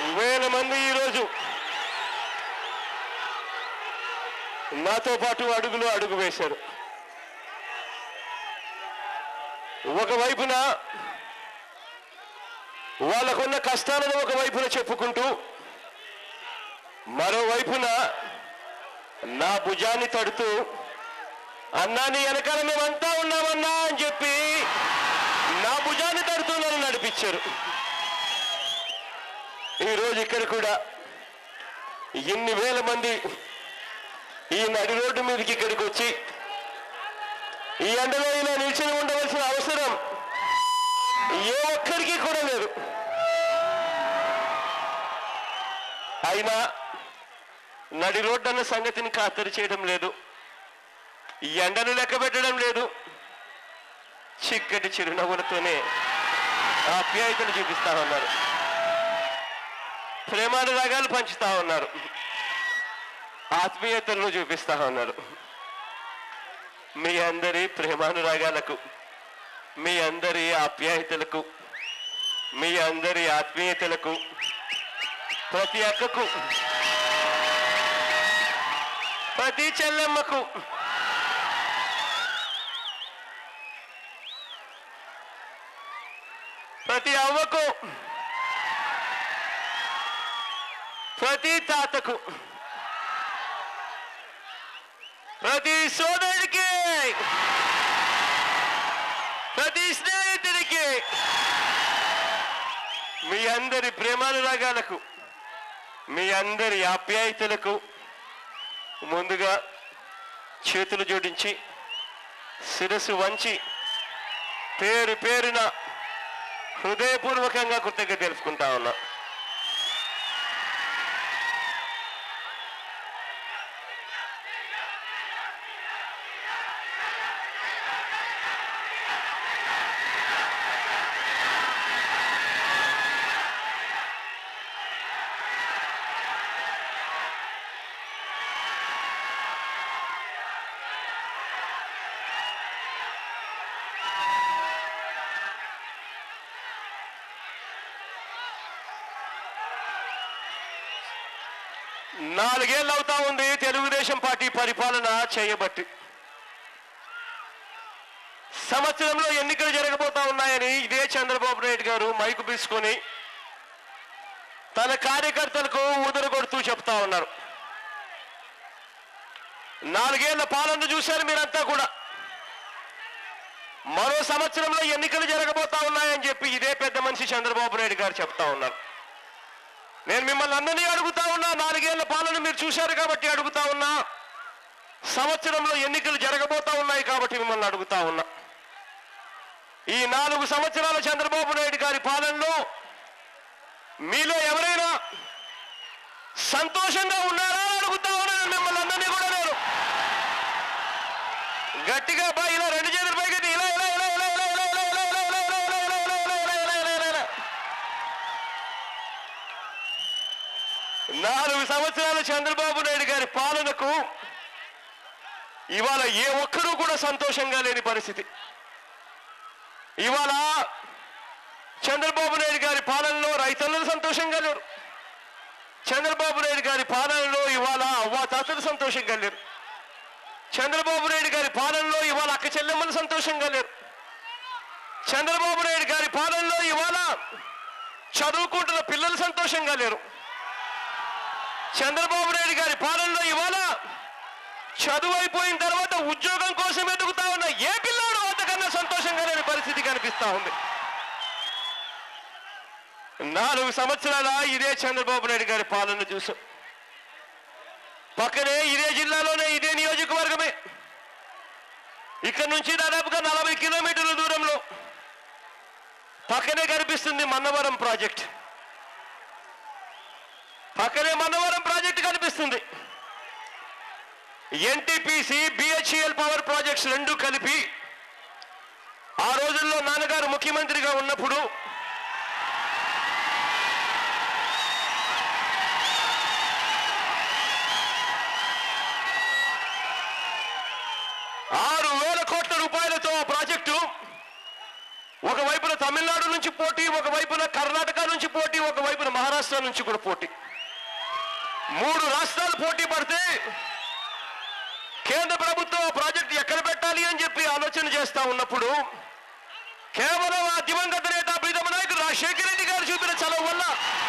వేల మంది ఈరోజు నాతో పాటు అడుగులో అడుగు వేశారు ఒకవైపున వాళ్ళకున్న కష్టాలను ఒకవైపున చెప్పుకుంటూ మరోవైపున నా భుజాన్ని తడుతూ అన్నా నీ వెనకాల మేమంతా ఉన్నామన్నా అని చెప్పి నా భుజాన్ని తడుతూ నన్ను నడిపించారు ఈరోజు ఇక్కడ కూడా ఇన్ని వేల మంది ఈ నడి రోడ్డు మీదకి ఇక్కడికి వచ్చి ఈ ఎండలో ఇలా నిల్చుని ఉండవలసిన అవసరం ఏ ఒక్కరికి కూడా లేదు అయినా నడి రోడ్డు అన్న సంగతిని ఖాతరు చేయడం లేదు ఈ ఎండను లెక్క పెట్టడం లేదు చిక్కటి చిరునవ్వులతోనే ఆప్యాయతలు చూపిస్తా ఉన్నారు ప్రేమానురాగాలు పంచుతా ఉన్నారు ఆత్మీయతలను చూపిస్తా ఉన్నారు మీ అందరి ప్రేమానురాగాలకు మీ అందరి ఆప్యాయతలకు మీ అందరి ఆత్మీయతలకు ప్రతి అక్కకు ప్రతి చెల్లెమ్మకు ప్రతి అవ్వకు ప్రతి తాతకు ప్రతి సోదరుడికి ప్రతి స్నేహితుడికి మీ అందరి ప్రేమానురాగాలకు మీ అందరి ఆప్యాయతలకు ముందుగా చేతులు జోడించి శిరస్సు వంచి పేరు పేరున హృదయపూర్వకంగా కృతజ్ఞత తెలుపుకుంటా ఉన్నా నాలుగేళ్ళు అవుతా ఉంది తెలుగుదేశం పార్టీ పరిపాలన చేయబట్టి సంవత్సరంలో ఎన్నికలు జరగబోతా ఉన్నాయని ఇదే చంద్రబాబు నాయుడు గారు మైకు తీసుకొని తన కార్యకర్తలకు ఉదరు కొడుతూ చెప్తా ఉన్నారు నాలుగేళ్ల పాలన చూశారు మీరంతా కూడా మరో సంవత్సరంలో ఎన్నికలు జరగబోతా ఉన్నాయని చెప్పి ఇదే పెద్ద మనిషి చంద్రబాబు నాయుడు గారు చెప్తా ఉన్నారు నేను మిమ్మల్ని అందరినీ అడుగుతా ఉన్నా నాలుగేళ్ల పాలన మీరు చూశారు కాబట్టి అడుగుతా ఉన్నా సంవత్సరంలో ఎన్నికలు జరగబోతా ఉన్నాయి కాబట్టి మిమ్మల్ని అడుగుతా ఉన్నా ఈ నాలుగు సంవత్సరాల చంద్రబాబు నాయుడు గారి పాలనలో మీలో ఎవరైనా సంతోషంగా ఉన్నారా అని అడుగుతా ఉన్నాను మిమ్మల్ని అందరినీ కూడా నేను గట్టిగా బా ఇలా రెండు చేతులు పైకి ఇలా ఇలా ఇలా ఇలా ఇలా ఇలా ఇలా ఇలా ఇలా ఇలా ఇలా ఇలా ఇలా ఇలా ఇలా ఇలా ఇలా ఇలా ఇలా నాలుగు సంవత్సరాల చంద్రబాబు నాయుడు గారి పాలనకు ఇవాళ ఏ ఒక్కరూ కూడా సంతోషంగా లేని పరిస్థితి ఇవాళ చంద్రబాబు నాయుడు గారి పాలనలో రైతులు సంతోషంగా లేరు చంద్రబాబు నాయుడు గారి పాలనలో ఇవాళ అవ్వాతాతలు సంతోషంగా లేరు చంద్రబాబు నాయుడు గారి పాలనలో ఇవాళ అక్క చెల్లెమ్మలు సంతోషంగా లేరు చంద్రబాబు నాయుడు గారి పాలనలో ఇవాళ చదువుకుంటున్న పిల్లలు సంతోషంగా లేరు చంద్రబాబు నాయుడు గారి పాలనలో ఇవాళ చదువు అయిపోయిన తర్వాత ఉద్యోగం కోసం ఎదుగుతా ఉన్న ఏ పిల్లాడు అంతకన్నా సంతోషంగా లేని పరిస్థితి కనిపిస్తా ఉంది నాలుగు సంవత్సరాల ఇదే చంద్రబాబు నాయుడు గారి పాలన చూసాం పక్కనే ఇదే జిల్లాలోనే ఇదే నియోజకవర్గమే ఇక్కడ నుంచి దాదాపుగా నలభై కిలోమీటర్ల దూరంలో పక్కనే కనిపిస్తుంది మన్నవరం ప్రాజెక్ట్ పక్కనే మన్నవరం ప్రాజెక్ట్ కనిపిస్తుంది ఎన్టీపీసీ బిహెచ్ఎల్ పవర్ ప్రాజెక్ట్స్ రెండు కలిపి ఆ రోజుల్లో నాన్నగారు ముఖ్యమంత్రిగా ఉన్నప్పుడు ఆరు వేల కోట్ల రూపాయలతో ఆ ప్రాజెక్టు ఒకవైపున తమిళనాడు నుంచి పోటీ ఒకవైపున కర్ణాటక నుంచి పోటీ ఒకవైపున మహారాష్ట్ర రాష్ట్రాల నుంచి కూడా పోటీ మూడు రాష్ట్రాలు పోటీ పడితే కేంద్ర ప్రభుత్వం ఆ ప్రాజెక్టు ఎక్కడ పెట్టాలి అని చెప్పి ఆలోచన చేస్తా ఉన్నప్పుడు కేవలం ఆ దివంగత నేత ప్రీతమ నాయకుడు రాజశేఖర రెడ్డి గారు చూపిన చలవ వల్ల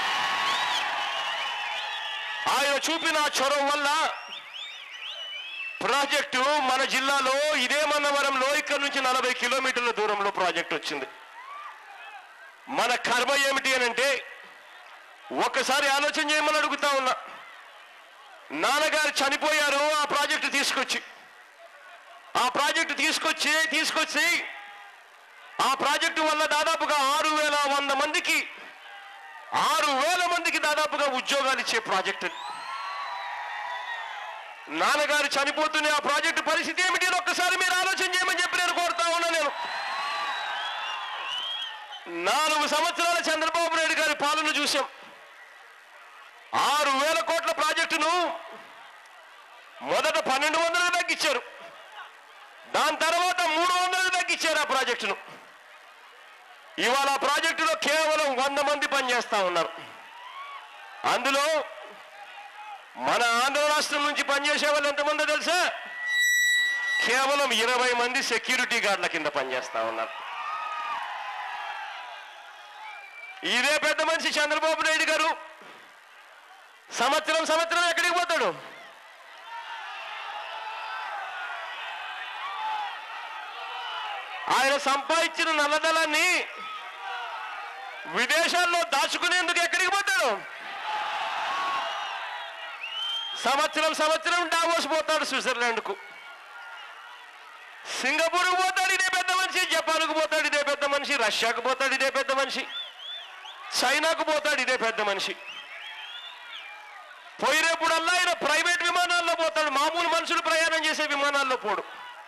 ఆయన చూపిన ఆ చొరవ వల్ల ప్రాజెక్టు మన జిల్లాలో ఇదే మన్నవరంలో ఇక్కడ నుంచి నలభై కిలోమీటర్ల దూరంలో ప్రాజెక్ట్ వచ్చింది మన కర్మ ఏమిటి అని అంటే ఒక్కసారి ఆలోచన చేయమని అడుగుతా ఉన్నా నాన్నగారు చనిపోయారు ఆ ప్రాజెక్టు తీసుకొచ్చి ఆ ప్రాజెక్టు తీసుకొచ్చి తీసుకొచ్చి ఆ ప్రాజెక్టు వల్ల దాదాపుగా ఆరు వేల వంద మందికి ఆరు వేల మందికి దాదాపుగా ఉద్యోగాలు ఇచ్చే ప్రాజెక్టు అది. నాన్నగారు చనిపోతున్న ఆ ప్రాజెక్టు పరిస్థితి ఏమిటి అని ఒక్కసారి మీరు ఆలోచన చేయమని చెప్పి నేను కోరుతా ఉన్నా నేను నాలుగు సంవత్సరాల చంద్రబాబు నాయుడు గారి పాలన చూశాం ఆరు వేల కోట్ల ప్రాజెక్టును మొదట పన్నెండు వందలకు తగ్గించారు దాని తర్వాత మూడు వందలకు తగ్గించారు ఆ ప్రాజెక్టును ఇవాళ ఆ ప్రాజెక్టులో కేవలం వంద మంది పనిచేస్తా ఉన్నారు అందులో మన ఆంధ్ర రాష్ట్రం నుంచి పనిచేసే వాళ్ళు ఎంతమందో తెలుసా కేవలం ఇరవై మంది సెక్యూరిటీ గార్డుల కింద పనిచేస్తా ఉన్నారు ఇదే పెద్ద మనిషి చంద్రబాబు నాయుడు గారు సంవత్సరం సంవత్సరం ఎక్కడికి పోతాడు ఆయన సంపాదించిన నల్లదలాన్ని విదేశాల్లో దాచుకునేందుకు ఎక్కడికి పోతాడు సంవత్సరం సంవత్సరం డావోస్ పోతాడు స్విట్జర్లాండ్కు సింగపూర్కు పోతాడు ఇదే పెద్ద మనిషి జపాన్కు పోతాడు ఇదే పెద్ద మనిషి రష్యాకు పోతాడు ఇదే పెద్ద మనిషి చైనాకు పోతాడు ఇదే పెద్ద మనిషి పోయినప్పుడల్లా ఆయన ప్రైవేట్ విమానాల్లో పోతాడు మామూలు మనుషులు ప్రయాణం చేసే విమానాల్లో పోడు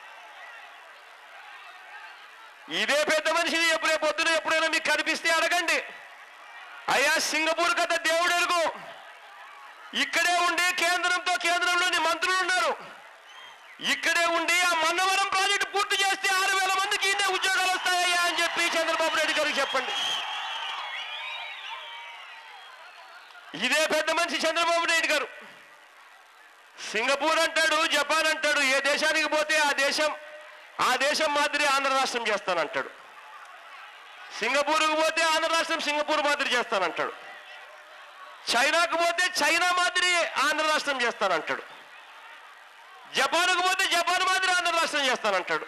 ఇదే పెద్ద మనిషిని ఎప్పుడే పొద్దున ఎప్పుడైనా మీకు కనిపిస్తే అడగండి అయ్యా సింగపూర్ కథ దేవుడు ఎరుగు ఇక్కడే ఉండి కేంద్రంతో కేంద్రంలోని మంత్రులు ఉన్నారు ఇక్కడే ఉండి ఆ మన్నవరం ప్రాజెక్టు పూర్తి చేస్తే ఆరు వేల మందికి ఇన్నే ఉద్యోగాలు వస్తాయా అని చెప్పి చంద్రబాబు నాయుడు గారికి చెప్పండి ఇదే పెద్ద మనిషి చంద్రబాబు నాయుడు గారు సింగపూర్ అంటాడు జపాన్ అంటాడు ఏ దేశానికి పోతే ఆ దేశం ఆ దేశం మాదిరి ఆంధ్ర రాష్ట్రం చేస్తానంటాడు సింగపూర్కు పోతే ఆంధ్ర రాష్ట్రం సింగపూర్ మాదిరి చేస్తానంటాడు చైనాకు పోతే చైనా మాదిరి ఆంధ్ర రాష్ట్రం చేస్తానంటాడు జపాన్కు పోతే జపాన్ మాదిరి ఆంధ్ర రాష్ట్రం చేస్తానంటాడు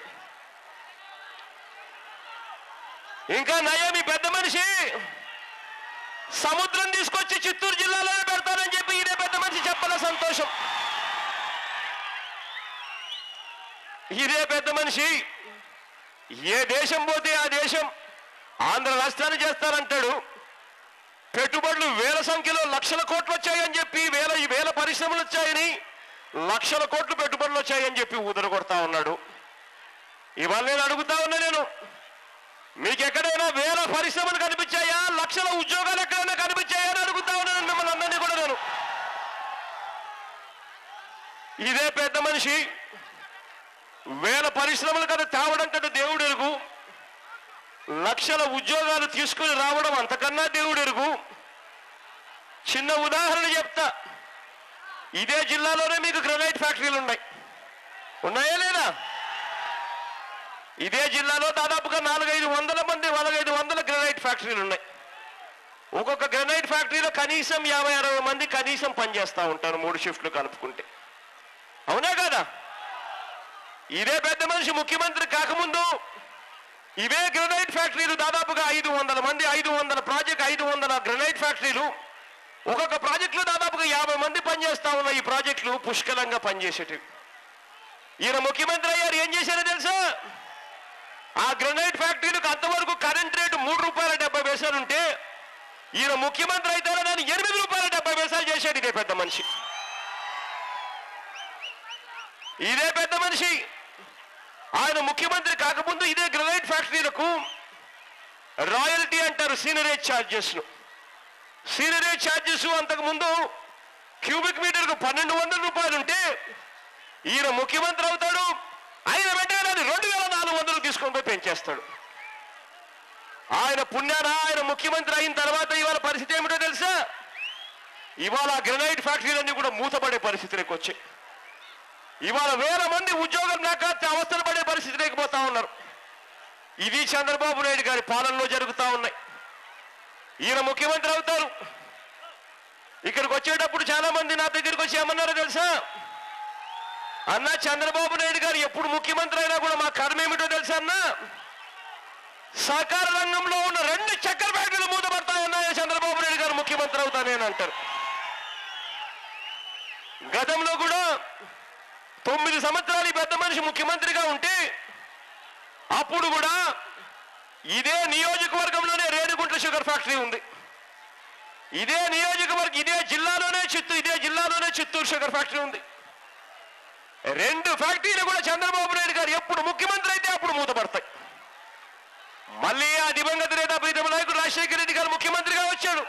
ఇంకా నయం ఈ పెద్ద మనిషి సముద్రం తీసుకొచ్చి చిత్తూరు జిల్లాలోనే పెడతానని చెప్పి ఇదే పెద్ద మనిషి చెప్పాల సంతోషం ఇదే పెద్ద మనిషి ఏ దేశం పోతే ఆ దేశం ఆంధ్ర రాష్ట్రాన్ని చేస్తానంటాడు పెట్టుబడులు వేల సంఖ్యలో లక్షల కోట్లు వచ్చాయని చెప్పి వేల వేల పరిశ్రమలు వచ్చాయని లక్షల కోట్లు పెట్టుబడులు వచ్చాయని చెప్పి ఊదర కొడతా ఉన్నాడు ఇవాళ నేను అడుగుతా ఉన్నా నేను మీకు ఎక్కడైనా వేల పరిశ్రమలు కనిపించాయా లక్షల ఉద్యోగాలు ఎక్కడైనా కనిపించాయా అని అడుగుతా ఉన్నాను మిమ్మల్ని అందరినీ కూడా నేను ఇదే పెద్ద మనిషి వేల పరిశ్రమలు కదా తేవడంటే దేవుడు ఎరుగు లక్షల ఉద్యోగాలు తీసుకుని రావడం అంతకన్నా దేవుడు ఎరుగు చిన్న ఉదాహరణ చెప్తా ఇదే జిల్లాలోనే మీకు గ్రనైట్ ఫ్యాక్టరీలు ఉన్నాయి ఉన్నాయా లేదా ఇదే జిల్లాలో దాదాపుగా నాలుగైదు వందల మంది నాలుగైదు వందల గ్రనైట్ ఫ్యాక్టరీలు ఉన్నాయి ఒక్కొక్క గ్రనైట్ ఫ్యాక్టరీలో కనీసం యాభై అరవై మంది కనీసం పనిచేస్తూ ఉంటారు మూడు షిఫ్ట్లు కలుపుకుంటే అవునా కదా ఇదే పెద్ద మనిషి ముఖ్యమంత్రి కాకముందు ఇవే గ్రనైట్ ఫ్యాక్టరీలు దాదాపుగా ఐదు వందల మంది ఐదు వందల ప్రాజెక్ట్ ఐదు వందల గ్రనైట్ ఫ్యాక్టరీలు ఒక్కొక్క ప్రాజెక్టులో దాదాపుగా యాభై మంది పనిచేస్తా ఉన్న ఈ ప్రాజెక్టులు పుష్కలంగా పనిచేసేటివి ఈయన ముఖ్యమంత్రి అయ్యారు ఏం చేశారో తెలుసా ఆ గ్రనైట్ ఫ్యాక్టరీలకు అంతవరకు కరెంట్ రేటు మూడు రూపాయల డెబ్బై పైసలు ఉంటే ఈయన ముఖ్యమంత్రి అయితేనే దాన్ని ఎనిమిది రూపాయల డెబ్బై పైసలు చేశాడు ఇదే పెద్ద మనిషి ఇదే పెద్ద మనిషి ఆయన ముఖ్యమంత్రి కాకముందు ఇదే గ్రనైట్ ఫ్యాక్టరీలకు రాయల్టీ అంటారు సీనరేజ్ ఛార్జెస్ ను సీనరేజ్ ఛార్జెస్ అంతకు ముందు క్యూబిక్ మీటర్కు పన్నెండు వందల రూపాయలు ఉంటే ఈయన ముఖ్యమంత్రి అవుతాడు ఆయన వెంటనే దాన్ని రెండు వేల నాలుగు వందలు తీసుకొని పోయి పెంచేస్తాడు ఆయన పుణ్యాన ఆయన ముఖ్యమంత్రి అయిన తర్వాత ఇవాళ పరిస్థితి ఏమిటో తెలుసా ఇవాళ గ్రెనైట్ ఫ్యాక్టరీలన్నీ కూడా మూతపడే పరిస్థితిలోకి వచ్చాయి ఇవాళ వేల మంది ఉద్యోగం లేక అవస్థలు పడే పరిస్థితి లేకపోతా ఉన్నారు ఇది చంద్రబాబు నాయుడు గారి పాలనలో జరుగుతా ఉన్నాయి ఈయన ముఖ్యమంత్రి అవుతారు ఇక్కడికి వచ్చేటప్పుడు చాలా మంది నా దగ్గరికి వచ్చి ఏమన్నారో తెలుసా అన్న చంద్రబాబు నాయుడు గారు ఎప్పుడు ముఖ్యమంత్రి అయినా కూడా మా కర్మ ఏమిటో తెలుసా అన్న సహకార రంగంలో ఉన్న రెండు చక్కెర ఫ్యాక్టరీలు మూతపడతా ఉన్నాయో చంద్రబాబు నాయుడు గారు ముఖ్యమంత్రి అవుతానని అంటారు గతంలో కూడా తొమ్మిది సంవత్సరాలు ఈ పెద్ద మనిషి ముఖ్యమంత్రిగా ఉంటే అప్పుడు కూడా ఇదే నియోజకవర్గంలోనే రేణిగుంట్ల షుగర్ ఫ్యాక్టరీ ఉంది ఇదే నియోజకవర్గం ఇదే జిల్లాలోనే చిత్తూరు ఇదే జిల్లాలోనే చిత్తూరు షుగర్ ఫ్యాక్టరీ ఉంది రెండు ఫ్యాక్టరీలు కూడా చంద్రబాబు నాయుడు గారు ఎప్పుడు ముఖ్యమంత్రి అయితే అప్పుడు మూతపడతాయి మళ్ళీ ఆ దివంగత నేత ప్రీతమ నాయకుడు రాజశేఖర రెడ్డి గారు ముఖ్యమంత్రిగా వచ్చాడు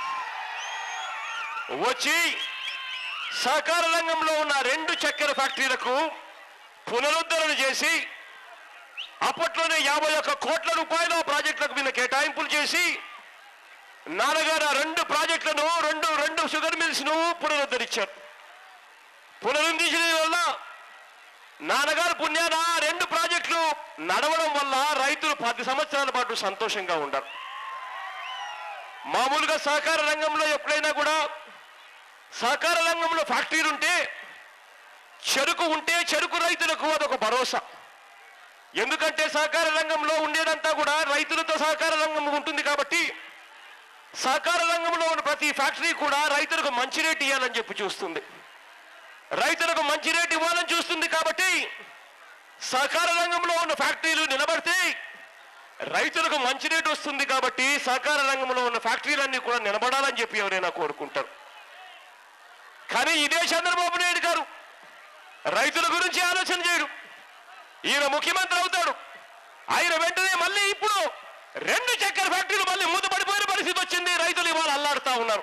వచ్చి సహకార రంగంలో ఉన్న రెండు చక్కెర ఫ్యాక్టరీలకు పునరుద్ధరణ చేసి అప్పట్లోనే యాభై ఒక్క కోట్ల రూపాయల ప్రాజెక్టులకు మీద కేటాయింపులు చేసి నాన్నగారు ఆ రెండు ప్రాజెక్టులను రెండు రెండు షుగర్ మిల్స్ ను పునరుద్ధరించారు పునరుద్ధరించడం వల్ల నాన్నగారు పుణ్యాన ఆ రెండు ప్రాజెక్టులు నడవడం వల్ల రైతులు పది సంవత్సరాల పాటు సంతోషంగా ఉండరు మామూలుగా సహకార రంగంలో ఎప్పుడైనా కూడా సహకార రంగంలో ఫ్యాక్టరీలు ఉంటే చెరుకు ఉంటే చెరుకు రైతులకు అదొక భరోసా ఎందుకంటే సహకార రంగంలో ఉండేదంతా కూడా రైతులతో సహకార రంగం ఉంటుంది కాబట్టి సహకార రంగంలో ఉన్న ప్రతి ఫ్యాక్టరీ కూడా రైతులకు మంచి రేటు ఇవ్వాలని చెప్పి చూస్తుంది రైతులకు మంచి రేటు ఇవ్వాలని చూస్తుంది కాబట్టి సహకార రంగంలో ఉన్న ఫ్యాక్టరీలు నిలబడితే రైతులకు మంచి రేటు వస్తుంది కాబట్టి సహకార రంగంలో ఉన్న ఫ్యాక్టరీలన్నీ కూడా నిలబడాలని చెప్పి ఎవరైనా కోరుకుంటారు కానీ ఇదే చంద్రబాబు నాయుడు గారు రైతుల గురించి ఆలోచన చేయడు ఈయన ముఖ్యమంత్రి అవుతాడు ఆయన వెంటనే మళ్ళీ ఇప్పుడు రెండు చక్కెర ఫ్యాక్టరీలు మళ్ళీ మూతపడిపోయిన పరిస్థితి వచ్చింది రైతులు ఇవాళ అల్లాడుతా ఉన్నారు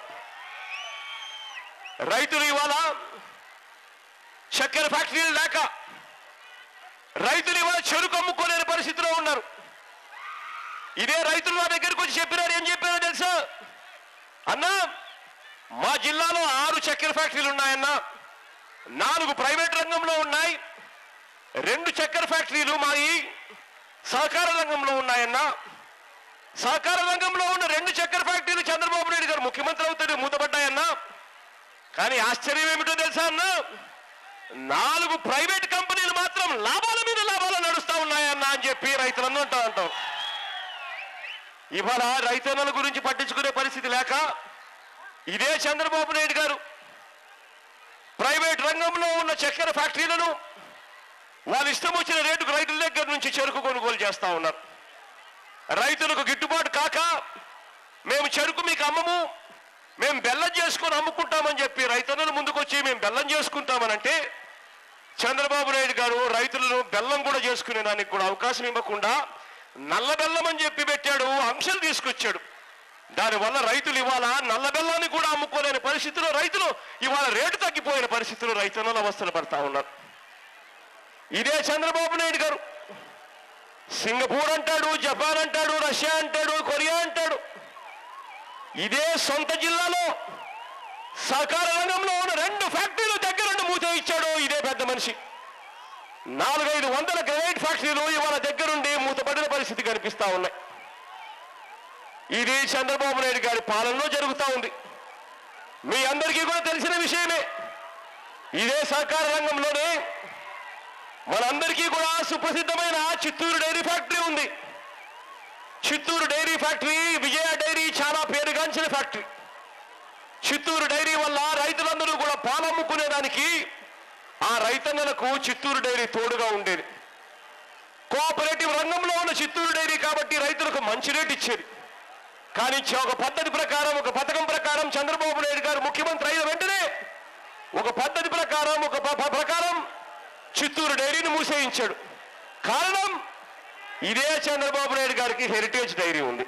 రైతులు ఇవాళ చక్కెర ఫ్యాక్టరీలు లేక రైతులు ఇవాళ చెరుకు అమ్ముకోలేని పరిస్థితిలో ఉన్నారు ఇదే రైతులు నా దగ్గరికి వచ్చి చెప్పినారు ఏం చెప్పారో తెలుసా అన్నా మా జిల్లాలో ఆరు చక్కెర ఫ్యాక్టరీలు ఉన్నాయన్నా నాలుగు ప్రైవేట్ రంగంలో ఉన్నాయి రెండు చక్కెర ఫ్యాక్టరీలు మాయి సహకార రంగంలో ఉన్నాయన్నా సహకార రంగంలో ఉన్న రెండు చక్కెర ఫ్యాక్టరీలు చంద్రబాబు నాయుడు గారు ముఖ్యమంత్రి అవుతాడు మూతపడ్డాయన్నా కానీ ఆశ్చర్యం ఏమిటో తెలుసా అన్నా నాలుగు ప్రైవేట్ కంపెనీలు మాత్రం లాభాల మీద లాభాలు నడుస్తా ఉన్నాయన్నా అని చెప్పి రైతులందరూ అంటా అంటాం ఇవాళ రైతన్నల గురించి పట్టించుకునే పరిస్థితి లేక ఇదే చంద్రబాబు నాయుడు గారు ప్రైవేట్ రంగంలో ఉన్న చక్కెర ఫ్యాక్టరీలను వాళ్ళ ఇష్టం వచ్చిన రేటుకు రైతుల దగ్గర నుంచి చెరుకు కొనుగోలు చేస్తా ఉన్నారు రైతులకు గిట్టుబాటు కాక మేము చెరుకు మీకు అమ్మము మేము బెల్లం చేసుకొని అమ్ముకుంటామని చెప్పి రైతన్నలు ముందుకొచ్చి మేము బెల్లం చేసుకుంటామనంటే చంద్రబాబు నాయుడు గారు రైతులను బెల్లం కూడా చేసుకునే దానికి కూడా అవకాశం ఇవ్వకుండా నల్ల బెల్లం అని చెప్పి పెట్టాడు అంశాలు తీసుకొచ్చాడు దానివల్ల రైతులు ఇవాళ నల్ల బెల్లాన్ని కూడా అమ్ముకోలేని పరిస్థితిలో రైతులు ఇవాళ రేటు తగ్గిపోయిన పరిస్థితిలో రైతన్నలు అవస్థలు పడతా ఉన్నారు ఇదే చంద్రబాబు నాయుడు గారు సింగపూర్ అంటాడు జపాన్ అంటాడు రష్యా అంటాడు కొరియా అంటాడు ఇదే సొంత జిల్లాలో సహకార రంగంలో ఉన్న రెండు ఫ్యాక్టరీలు దగ్గరుండి మూత ఇచ్చాడు ఇదే పెద్ద మనిషి నాలుగైదు వందల గ్రైడ్ ఫ్యాక్టరీలు ఇవాళ దగ్గరుండి మూతపడిన పరిస్థితి కనిపిస్తా ఉన్నాయి ఇది చంద్రబాబు నాయుడు గారి పాలనలో జరుగుతూ ఉంది మీ అందరికీ కూడా తెలిసిన విషయమే ఇదే సహకార రంగంలోనే మనందరికీ కూడా సుప్రసిద్ధమైన చిత్తూరు డైరీ ఫ్యాక్టరీ ఉంది Chittoor dairy factory Vijaya dairy చాలా పేరుగాంచిన ఫ్యాక్టరీ చిత్తూరు డైరీ వల్ల రైతులందరూ కూడా పాలు అమ్ముకునేదానికి ఆ రైతన్నలకు చిత్తూరు డైరీ తోడుగా ఉండేది కోఆపరేటివ్ రంగంలో ఉన్న చిత్తూరు డైరీ కాబట్టి రైతులకు మంచి రేటు ఇచ్చేది కానీ చ- ఒక పద్ధతి ప్రకారం ఒక పథకం ప్రకారం చంద్రబాబు నాయుడు గారు ముఖ్యమంత్రి అయిన వెంటనే ఒక పద్ధతి ప్రకారం ఒక ప- ప- ప్రకారం చిత్తూరు డైరీని మూసేయించాడు కారణం ఇదే చంద్రబాబు నాయుడు గారికి హెరిటేజ్ డైరీ ఉంది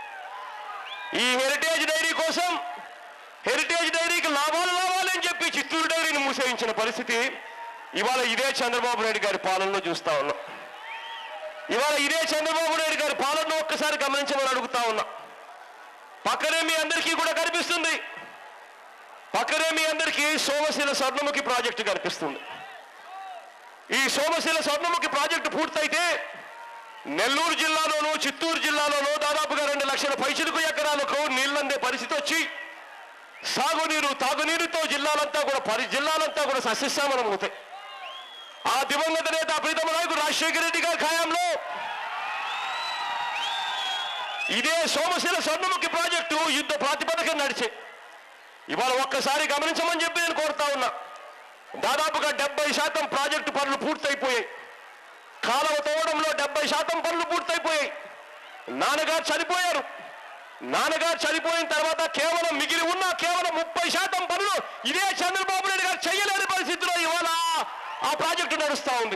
ఈ హెరిటేజ్ డైరీ కోసం హెరిటేజ్ డైరీకి లాభాలు రావాలని చెప్పి చిత్తూరు డైరీని మూసేయించిన పరిస్థితి ఇవాళ ఇదే చంద్రబాబు నాయుడు గారి పాలనలో చూస్తా ఉన్నాం ఇవాళ ఇదే చంద్రబాబు నాయుడు గారి పాలనను ఒక్కసారి గమనించమని అడుగుతా ఉన్నా పక్కనే మీ అందరికీ కూడా కనిపిస్తుంది పక్కనే మీ అందరికీ సోమశీల స్వర్ణముఖి ప్రాజెక్టు కనిపిస్తుంది ఈ సోమశీల స్వర్ణముఖి ప్రాజెక్టు పూర్తయితే నెల్లూరు జిల్లాలోనూ చిత్తూరు జిల్లాలోనూ దాదాపుగా రెండు లక్షల పైచిలుకు ఎకరాలకు నీళ్ళందే పరిస్థితి వచ్చి సాగునీరు తాగునీరుతో జిల్లాలంతా కూడా పరి జిల్లాలంతా కూడా సస్యశ్యామలం అవుతాయి ఆ దివంగత నేత ప్రీతమ నాయకుడు రాజశేఖర రెడ్డి గారి ఖాయంలో ఇదే సోమశీల స్వర్ణముఖి ప్రాజెక్టు యుద్ధ ప్రాతిపదికన నడిచే ఇవాళ ఒక్కసారి గమనించమని చెప్పి నేను కోరుతా ఉన్నా దాదాపుగా డెబ్బై శాతం ప్రాజెక్టు పనులు పూర్తయిపోయాయి కాలువ తవ్వడంలో డెబ్బై శాతం పనులు పూర్తయిపోయాయి నాన్నగారు చనిపోయారు నాన్నగారు చనిపోయిన తర్వాత కేవలం మిగిలి ఉన్న కేవలం ముప్పై శాతం పనులు ఇదే చంద్రబాబు నాయుడు గారు చేయలేని పరిస్థితిలో ఇవాళ ఆ ప్రాజెక్టు నడుస్తా ఉంది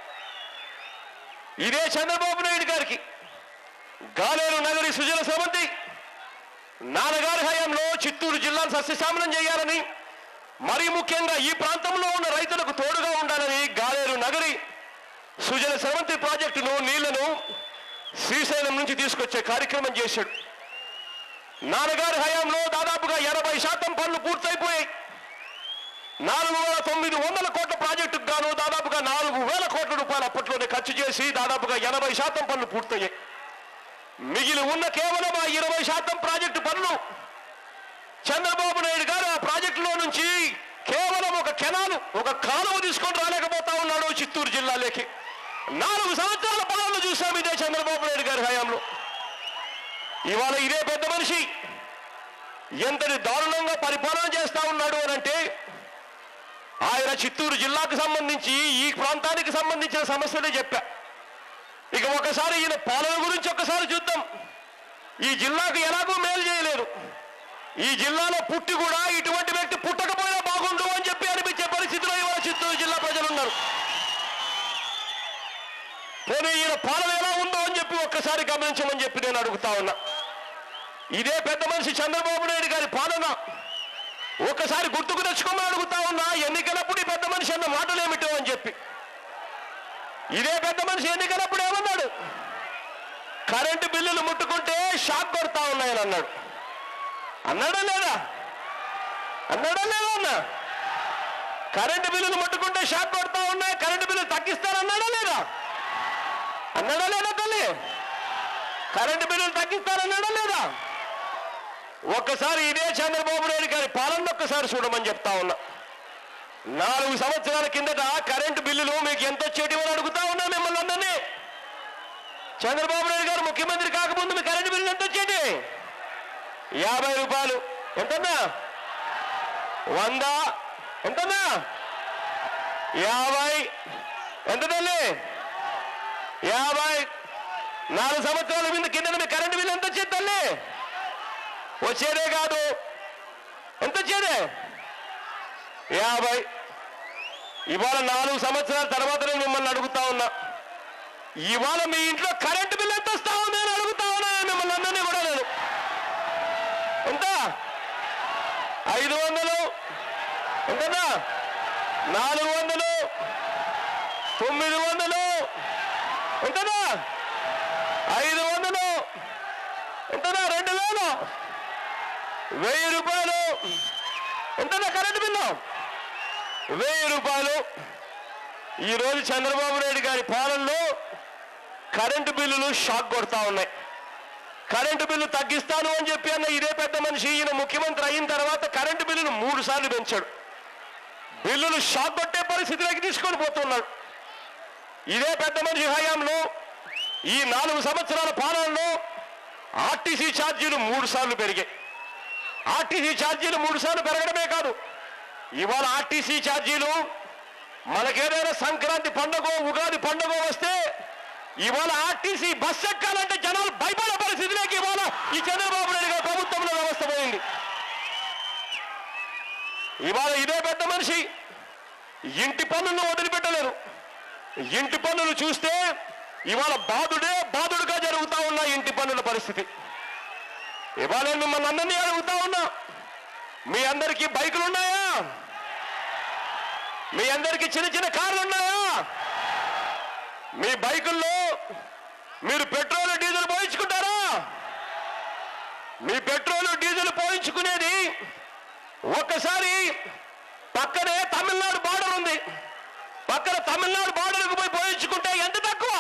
ఇదే చంద్రబాబు నాయుడు గారికి గాలేరు నగరి సుజల సమంతి నాన్నగారి హయాంలో చిత్తూరు జిల్లాను సస్యశ్యామలం చేయాలని మరీ ముఖ్యంగా ఈ ప్రాంతంలో ఉన్న రైతులకు తోడుగా ఉండాలని గాలేరు నగరి సుజల సమంతి ప్రాజెక్టును నీళ్లను శ్రీశైలం నుంచి తీసుకొచ్చే కార్యక్రమం చేశాడు నాన్నగారి హయాంలో దాదాపుగా ఎనభై శాతం పనులు పూర్తయిపోయాయి నాలుగు వేల తొమ్మిది వందల కోట్ల ప్రాజెక్టుకు గాను దాదాపుగా నాలుగు వేల కోట్ల రూపాయలు అప్పట్లోనే ఖర్చు చేసి దాదాపుగా ఎనభై శాతం పనులు పూర్తయ్యాయి మిగిలి ఉన్న కేవలం ఆ ఇరవై శాతం ప్రాజెక్టు పనులు చంద్రబాబు నాయుడు గారు ఆ ప్రాజెక్టులో నుంచి కేవలం ఒక కెనాలు ఒక కాలువ తీసుకొని రాలేకపోతా ఉన్నాడు చిత్తూరు జిల్లాలోకి నాలుగు సంవత్సరాల పనులు చూసాం ఇదే చంద్రబాబు నాయుడు గారి హయాంలో ఇవాళ ఇదే పెద్ద మనిషి ఎంతటి దారుణంగా పరిపాలన చేస్తా ఉన్నాడు అని అంటే ఆయన చిత్తూరు జిల్లాకు సంబంధించి ఈ ప్రాంతానికి సంబంధించిన సమస్యలే చెప్పా ఇక ఒకసారి ఈయన పాలన గురించి ఒకసారి చూద్దాం ఈ జిల్లాకు ఎలాగూ మేలు చేయలేదు ఈ జిల్లాలో పుట్టి కూడా ఇటువంటి వ్యక్తి పుట్టకపోయినా బాగుండు అని చెప్పి అనిపించే పరిస్థితిలో ఇవాళ చిత్తూరు జిల్లా ప్రజలు ఉన్నారు పోనీ ఈయన పాలన ఎలా ఉందో అని చెప్పి ఒక్కసారి గమనించమని చెప్పి నేను అడుగుతా ఉన్నా ఇదే పెద్ద మనిషి చంద్రబాబు నాయుడు గారి పాలన ఒక్కసారి గుర్తుకు తెచ్చుకోమని అడుగుతా ఉన్నా ఎన్నికలప్పుడు ఈ పెద్ద మనిషి అన్న మాటలు ఏమిటో అని చెప్పి ఇదే పెద్ద మనిషి ఎన్నికలప్పుడు ఏమన్నాడు కరెంటు బిల్లులు ముట్టుకుంటే షాక్ కొడతా ఉన్నాయని అన్నాడు అన్నాడా లేదా అన్నాడా లేదా అన్న కరెంటు బిల్లులు ముట్టుకుంటే షాక్ కొడతా ఉన్నాయి కరెంటు బిల్లులు తగ్గిస్తారన్నాడా లేదా అన్నాడా లేదా తల్లి కరెంటు బిల్లులు తగ్గిస్తారన్నాడా లేదా ఒక్కసారి ఇదే చంద్రబాబు నాయుడు గారి పాలన ఒక్కసారి చూడమని చెప్తా ఉన్నా నాలుగు సంవత్సరాల కిందట కరెంటు బిల్లులు మీకు ఎంత వచ్చేటివో అని అడుగుతా ఉన్నా మిమ్మల్ని అందరినీ చంద్రబాబు నాయుడు గారు ముఖ్యమంత్రి కాకముందు మీ కరెంటు బిల్లు ఎంత వచ్చేటి యాభై రూపాయలు ఎంతన్నా వంద ఎంతన్నా యాభై ఎంత తల్లి యాభై నాలుగు సంవత్సరాల మీద కింద మీ కరెంటు బిల్లు ఎంత వచ్చేది తల్లి వచ్చేదే కాదు ఎంత వచ్చేదే యాభై ఇవాళ నాలుగు సంవత్సరాల తర్వాత నేను మిమ్మల్ని అడుగుతా ఉన్నా ఇవాళ మీ ఇంట్లో కరెంటు బిల్ ఎంత వస్తా ఉంది అని అడుగుతా ఉన్నా మిమ్మల్ని అందరినీ కూడా నేను ఎంత ఐదు వందలు ఎంతనా నాలుగు వందలు తొమ్మిది వందలు ఎంతనా ఐదు వందలు ఎంతనా రెండు వేలు వెయ్యి రూపాయలు ఎంతనా కరెంటు బిల్లు వెయ్యి రూపాయలు ఈరోజు చంద్రబాబు నాయుడు గారి పాలనలో కరెంటు బిల్లులు షాక్ కొడతా ఉన్నాయి కరెంటు బిల్లు తగ్గిస్తాను అని చెప్పి అన్న ఇదే పెద్ద మనిషి ఈయన ముఖ్యమంత్రి అయిన తర్వాత కరెంటు బిల్లును మూడు సార్లు పెంచాడు బిల్లులు షాక్ కొట్టే పరిస్థితిలోకి తీసుకొని పోతున్నాడు ఇదే పెద్ద మనిషి హయాంలో ఈ నాలుగు సంవత్సరాల పాలనలో ఆర్టీసీ ఛార్జీలు మూడు సార్లు పెరిగాయి ఆర్టీసీ ఛార్జీలు మూడు సార్లు పెరగడమే కాదు ఇవాళ ఆర్టీసీ ఛార్జీలు మనకేదైనా సంక్రాంతి పండుగ ఉగాది పండుగ వస్తే ఇవాళ ఆర్టీసీ బస్ ఎక్కాలంటే జనాలు భయపడే పరిస్థితిలోకి ఇవాళ ఈ చంద్రబాబు నాయుడు గారి ప్రభుత్వంలో వ్యవస్థ పోయింది ఇవాళ ఇదే పెద్ద మనిషి ఇంటి పన్నులను వదిలిపెట్టలేరు ఇంటి పన్నులు చూస్తే ఇవాళ బాధుడే బాధుడుగా జరుగుతా ఉన్న ఇంటి పన్నుల పరిస్థితి ఇవాళ నేను మిమ్మల్ని అందరినీ అడుగుతా ఉన్నా మీ అందరికీ బైకులు ఉన్నాయా మీ అందరికీ చిన్న చిన్న కార్లు ఉన్నాయా మీ బైకుల్లో మీరు పెట్రోల్ డీజిల్ పోయించుకుంటారా మీ పెట్రోల్ డీజిల్ పోయించుకునేది ఒక్కసారి పక్కనే తమిళనాడు బార్డర్ ఉంది పక్కన తమిళనాడు బార్డర్కు పోయి పోయించుకుంటే ఎంత తక్కువ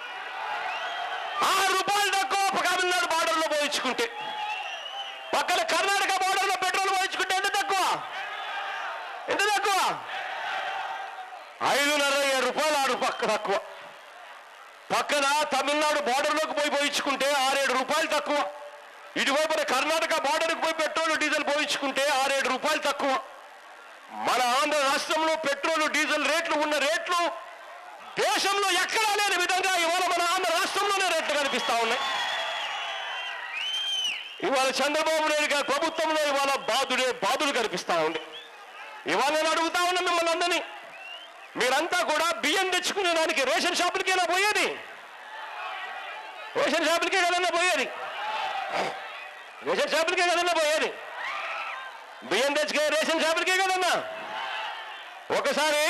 ఆరు రూపాయలు తక్కువ తమిళనాడు బార్డర్లో పోయించుకుంటే పక్కన కర్ణాటక బార్డర్లో పెట్రోల్ పోయించుకుంటే ఎంత తక్కువ ఎంత తక్కువ ఐదున్నర ఏడు రూపాయలు ఆరు పక్క తక్కువ పక్కన తమిళనాడు బార్డర్లోకి పోయి పోయించుకుంటే ఆరేడు రూపాయలు తక్కువ ఇటువైపున కర్ణాటక బార్డర్కి పోయి పెట్రోల్ డీజిల్ పోయించుకుంటే ఆరేడు రూపాయలు తక్కువ మన ఆంధ్ర రాష్ట్రంలో పెట్రోల్ డీజిల్ రేట్లు ఉన్న రేట్లు దేశంలో ఎక్కడా లేని విధంగా ఇవాళ మన ఆంధ్ర రాష్ట్రంలోనే రేట్లు కనిపిస్తా ఉన్నాయి ఇవాళ చంద్రబాబు నాయుడు గారి ప్రభుత్వంలో ఇవాళ బాధుడే బాధుడు కనిపిస్తా ఉంది ఇవాళ నేను అడుగుతా ఉన్నా మిమ్మల్ని అందరినీ మీరంతా కూడా బియ్యం తెచ్చుకునే దానికి రేషన్ షాపులకేనా పోయేది రేషన్ షాపులకే కదన్నా పోయేది రేషన్ షాపులకే కదన్నా పోయేది బియ్యం తెచ్చుకునే రేషన్ షాపులకే కదన్నా ఒకసారి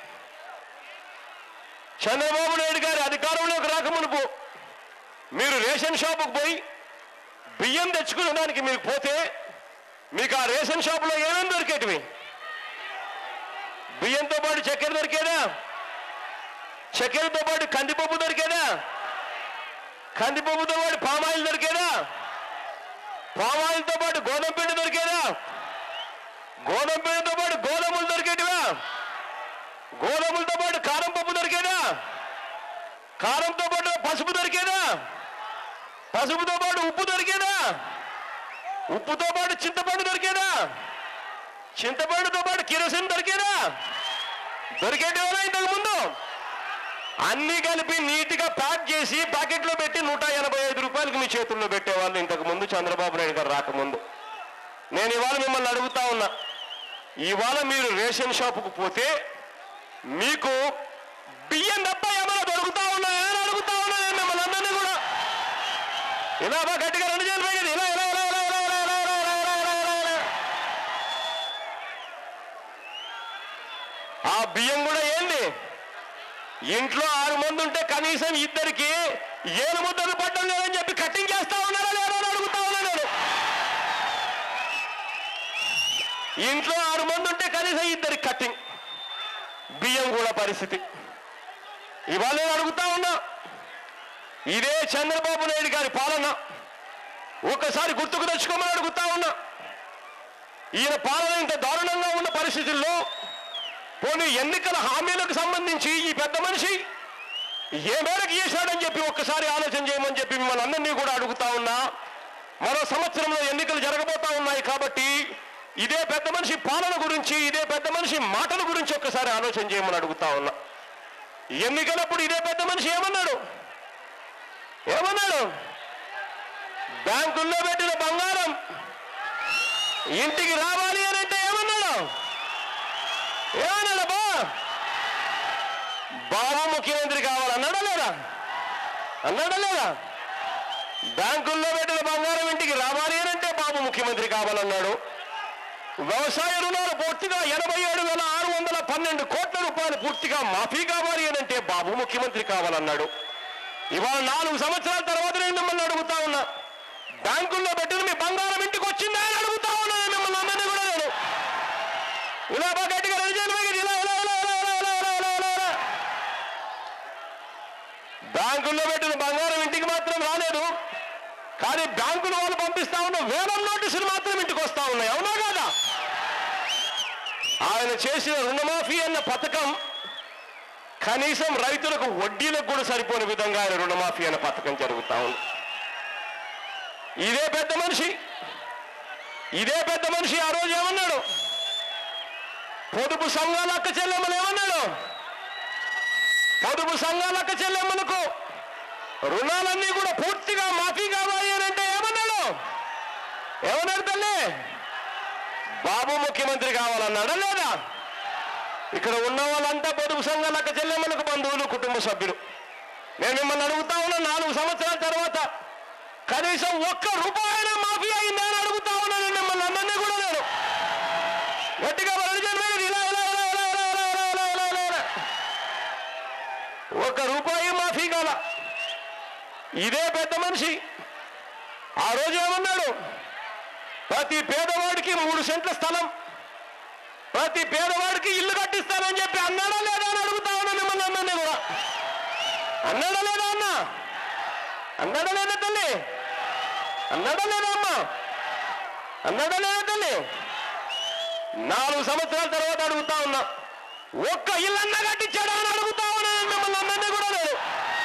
చంద్రబాబు నాయుడు గారి అధికారంలోకి రాకమునుపు మీరు రేషన్ షాపుకు పోయి బియ్యం తెచ్చుకునే దానికి మీకు పోతే మీకు ఆ రేషన్ షాపులో ఏమేమి దొరికేటివి బియ్యంతో పాటు చక్కెర దొరికేదా చక్కెరతో పాటు కందిపప్పు దొరికేదా కందిపప్పుతో పాటు పామాయిల్ దొరికేదా పామాయిల్తో పాటు గోధుమ పిండి దొరికేదా గోధుమ పిండితో పాటు గోధుమలు దొరికేటివా గోధుమలతో పాటు కారం పప్పు దొరికేదా కారంతో పాటు పసుపు దొరికేదా పసుపుతో పాటు ఉప్పు దొరికేదా ఉప్పుతో పాటు చింతపండు దొరికేదా చింతపండుతో పాటు కిరోసిన్ దొరికేదా దొరికేటేవా ఇంతకు ముందు అన్ని కలిపి నీట్గా ప్యాక్ చేసి ప్యాకెట్లో పెట్టి నూట ఎనభై ఐదు రూపాయలకు మీ చేతుల్లో పెట్టేవాళ్ళు ఇంతకు ముందు చంద్రబాబు నాయుడు గారు రాకముందు నేను ఇవాళ మిమ్మల్ని అడుగుతా ఉన్నా ఇవాళ మీరు రేషన్ షాపుకు పోతే మీకు బియ్యం తప్ప ఏమైనా దొరుకుతా ఉన్నాయా అని అడుగుతా ఉన్నా నేను మిమ్మల్ని అందరినీ కూడా ఇలా బా గట్టిగా రెండు చేతులు పైకి ఇలా ఇలా ఇలా ఇలా ఇలా ఇలా ఇలా ఇలా ఇలా ఇలా ఇలా ఇలా. ఆ బియ్యం కూడా ఏంది ఇంట్లో ఆరు మంది ఉంటే కనీసం ఇద్దరికి ఏడు ముద్దలు పడ్డం లేదని చెప్పి కట్టింగ్ చేస్తా ఉన్నారా లేదా అని అడుగుతా ఉన్నా నేను ఇంట్లో ఆరు మంది ఉంటే కనీసం ఇద్దరికి కట్టింగ్ బియ్యం కూడా పరిస్థితి ఇవాళ నేను అడుగుతా ఉన్నా ఇదే చంద్రబాబు నాయుడు గారి పాలన ఒక్కసారి గుర్తుకు తెచ్చుకోమని అడుగుతా ఉన్నా ఈయన పాలన ఇంత దారుణంగా ఉన్న పరిస్థితుల్లో పోనీ ఎన్నికల హామీలకు సంబంధించి ఈ పెద్ద మనిషి ఏ మేరకు చేశాడని చెప్పి ఒక్కసారి ఆలోచన చేయమని చెప్పి మిమ్మల్ని అందరినీ కూడా అడుగుతా ఉన్నా మరో సంవత్సరంలో ఎన్నికలు జరగబోతా ఉన్నాయి కాబట్టి ఇదే పెద్ద మనిషి పాలన గురించి ఇదే పెద్ద మనిషి మాటల గురించి ఒక్కసారి ఆలోచన చేయమని అడుగుతా ఉన్నా ఎన్నికలప్పుడు ఇదే పెద్ద మనిషి ఏమన్నాడు ఏమన్నాడు బ్యాంకుల్లో పెట్టిన బంగారం ఇంటికి రావాలి అని అంటే ఏమన్నాడు ఏమన్నాడు బా బాబు ముఖ్యమంత్రి కావాలన్నాడా లేదా అన్నాడా లేదా బ్యాంకుల్లో పెట్టిన బంగారం ఇంటికి రావాలి అని అంటే బాబు ముఖ్యమంత్రి కావాలన్నాడు వ్యవసాయ రుణాలు పూర్తిగా ఎనభై ఏడు వేల ఆరు వందల పన్నెండు కోట్ల రూపాయలు పూర్తిగా మాఫీ కావాలి అని అంటే బాబు ముఖ్యమంత్రి కావాలన్నాడు ఇవాళ నాలుగు సంవత్సరాల తర్వాత నేను మిమ్మల్ని అడుగుతా ఉన్నా బ్యాంకుల్లో పెట్టిన మీ బంగారం ఇంటికి వచ్చిందా అని అడుగుతా ఉన్నా నేను మిమ్మల్ని అందరినీ కూడా నేను ఇలా బాగా గట్టిగా రెండు చేతులు పైకి ఇలా ఇలా ఇలా ఇలా ఇలా ఇలా ఇలా ఇలా ఇలా ఇలా. బ్యాంకుల్లో పెట్టిన బంగారం ఇంటికి మాత్రం రాలేదు కానీ బ్యాంకులు వాళ్ళు పంపిస్తా ఉన్న వేలం నోటీసులు మాత్రం ఇంటికి వస్తా ఉన్నాయి అవునా కాదా ఆయన చేసిన రుణమాఫీ అన్న పథకం కనీసం రైతులకు వడ్డీలకు కూడా సరిపోని విధంగా ఆయన రుణమాఫీ అనే పథకం జరుగుతా ఉంది ఇదే పెద్ద మనిషి ఇదే పెద్ద మనిషి ఆ రోజు ఏమన్నాడు పొదుపు సంఘాల అక్క చెల్లెమ్మలు ఏమన్నాడు పొదుపు సంఘాల అక్క చెల్లెమ్మలకు రుణాలన్నీ కూడా పూర్తిగా మాఫీ కావాలి అని అంటే ఏమన్నాడు ఏమన్నాడు తల్లి బాబు ముఖ్యమంత్రి కావాలన్నాడా లేదా ఇక్కడ ఉన్న వాళ్ళంతా పొదుపు సంఘాల అక్క చెల్లెమ్మలకు బంధువులు కుటుంబ సభ్యులు నేను మిమ్మల్ని అడుగుతా ఉన్నా నాలుగు సంవత్సరాల తర్వాత కనీసం ఒక్క రూపాయన మాఫీ అయిందా అని అడుగుతా ఉన్నాను మిమ్మల్ని అందరినీ కూడా నేను గట్టిగా వరదజన్ మీద ఇలా ఇలా ఇలా ఇలా ఇలా ఇలా ఇలా ఇలా ఇలా ఇలా ఇలా. ఒక్క రూపాయి మాఫీ కాల ఇదే పెద్ద మనిషి ఆ రోజు ఏమన్నాడు ప్రతి పేదవాడికి మూడు సెంట్ల స్థలం ప్రతి పేదవాడికి ఇల్లు కట్టిస్తానని చెప్పి అన్నాడా లేదా అని అడుగుతా ఉన్నా మిమ్మల్ని అందరినీ కూడా అన్నాడా లేదా అన్న అన్నాడా లేదా తల్లి అన్నాడా లేదా అమ్మ అన్నాడా లేదా తల్లి నాలుగు సంవత్సరాల తర్వాత అడుగుతా ఉన్నా ఒక్క ఇల్లన్నా కట్టించాడా అని అడుగుతా ఉన్నా మిమ్మల్ని అందరినీ కూడా నేను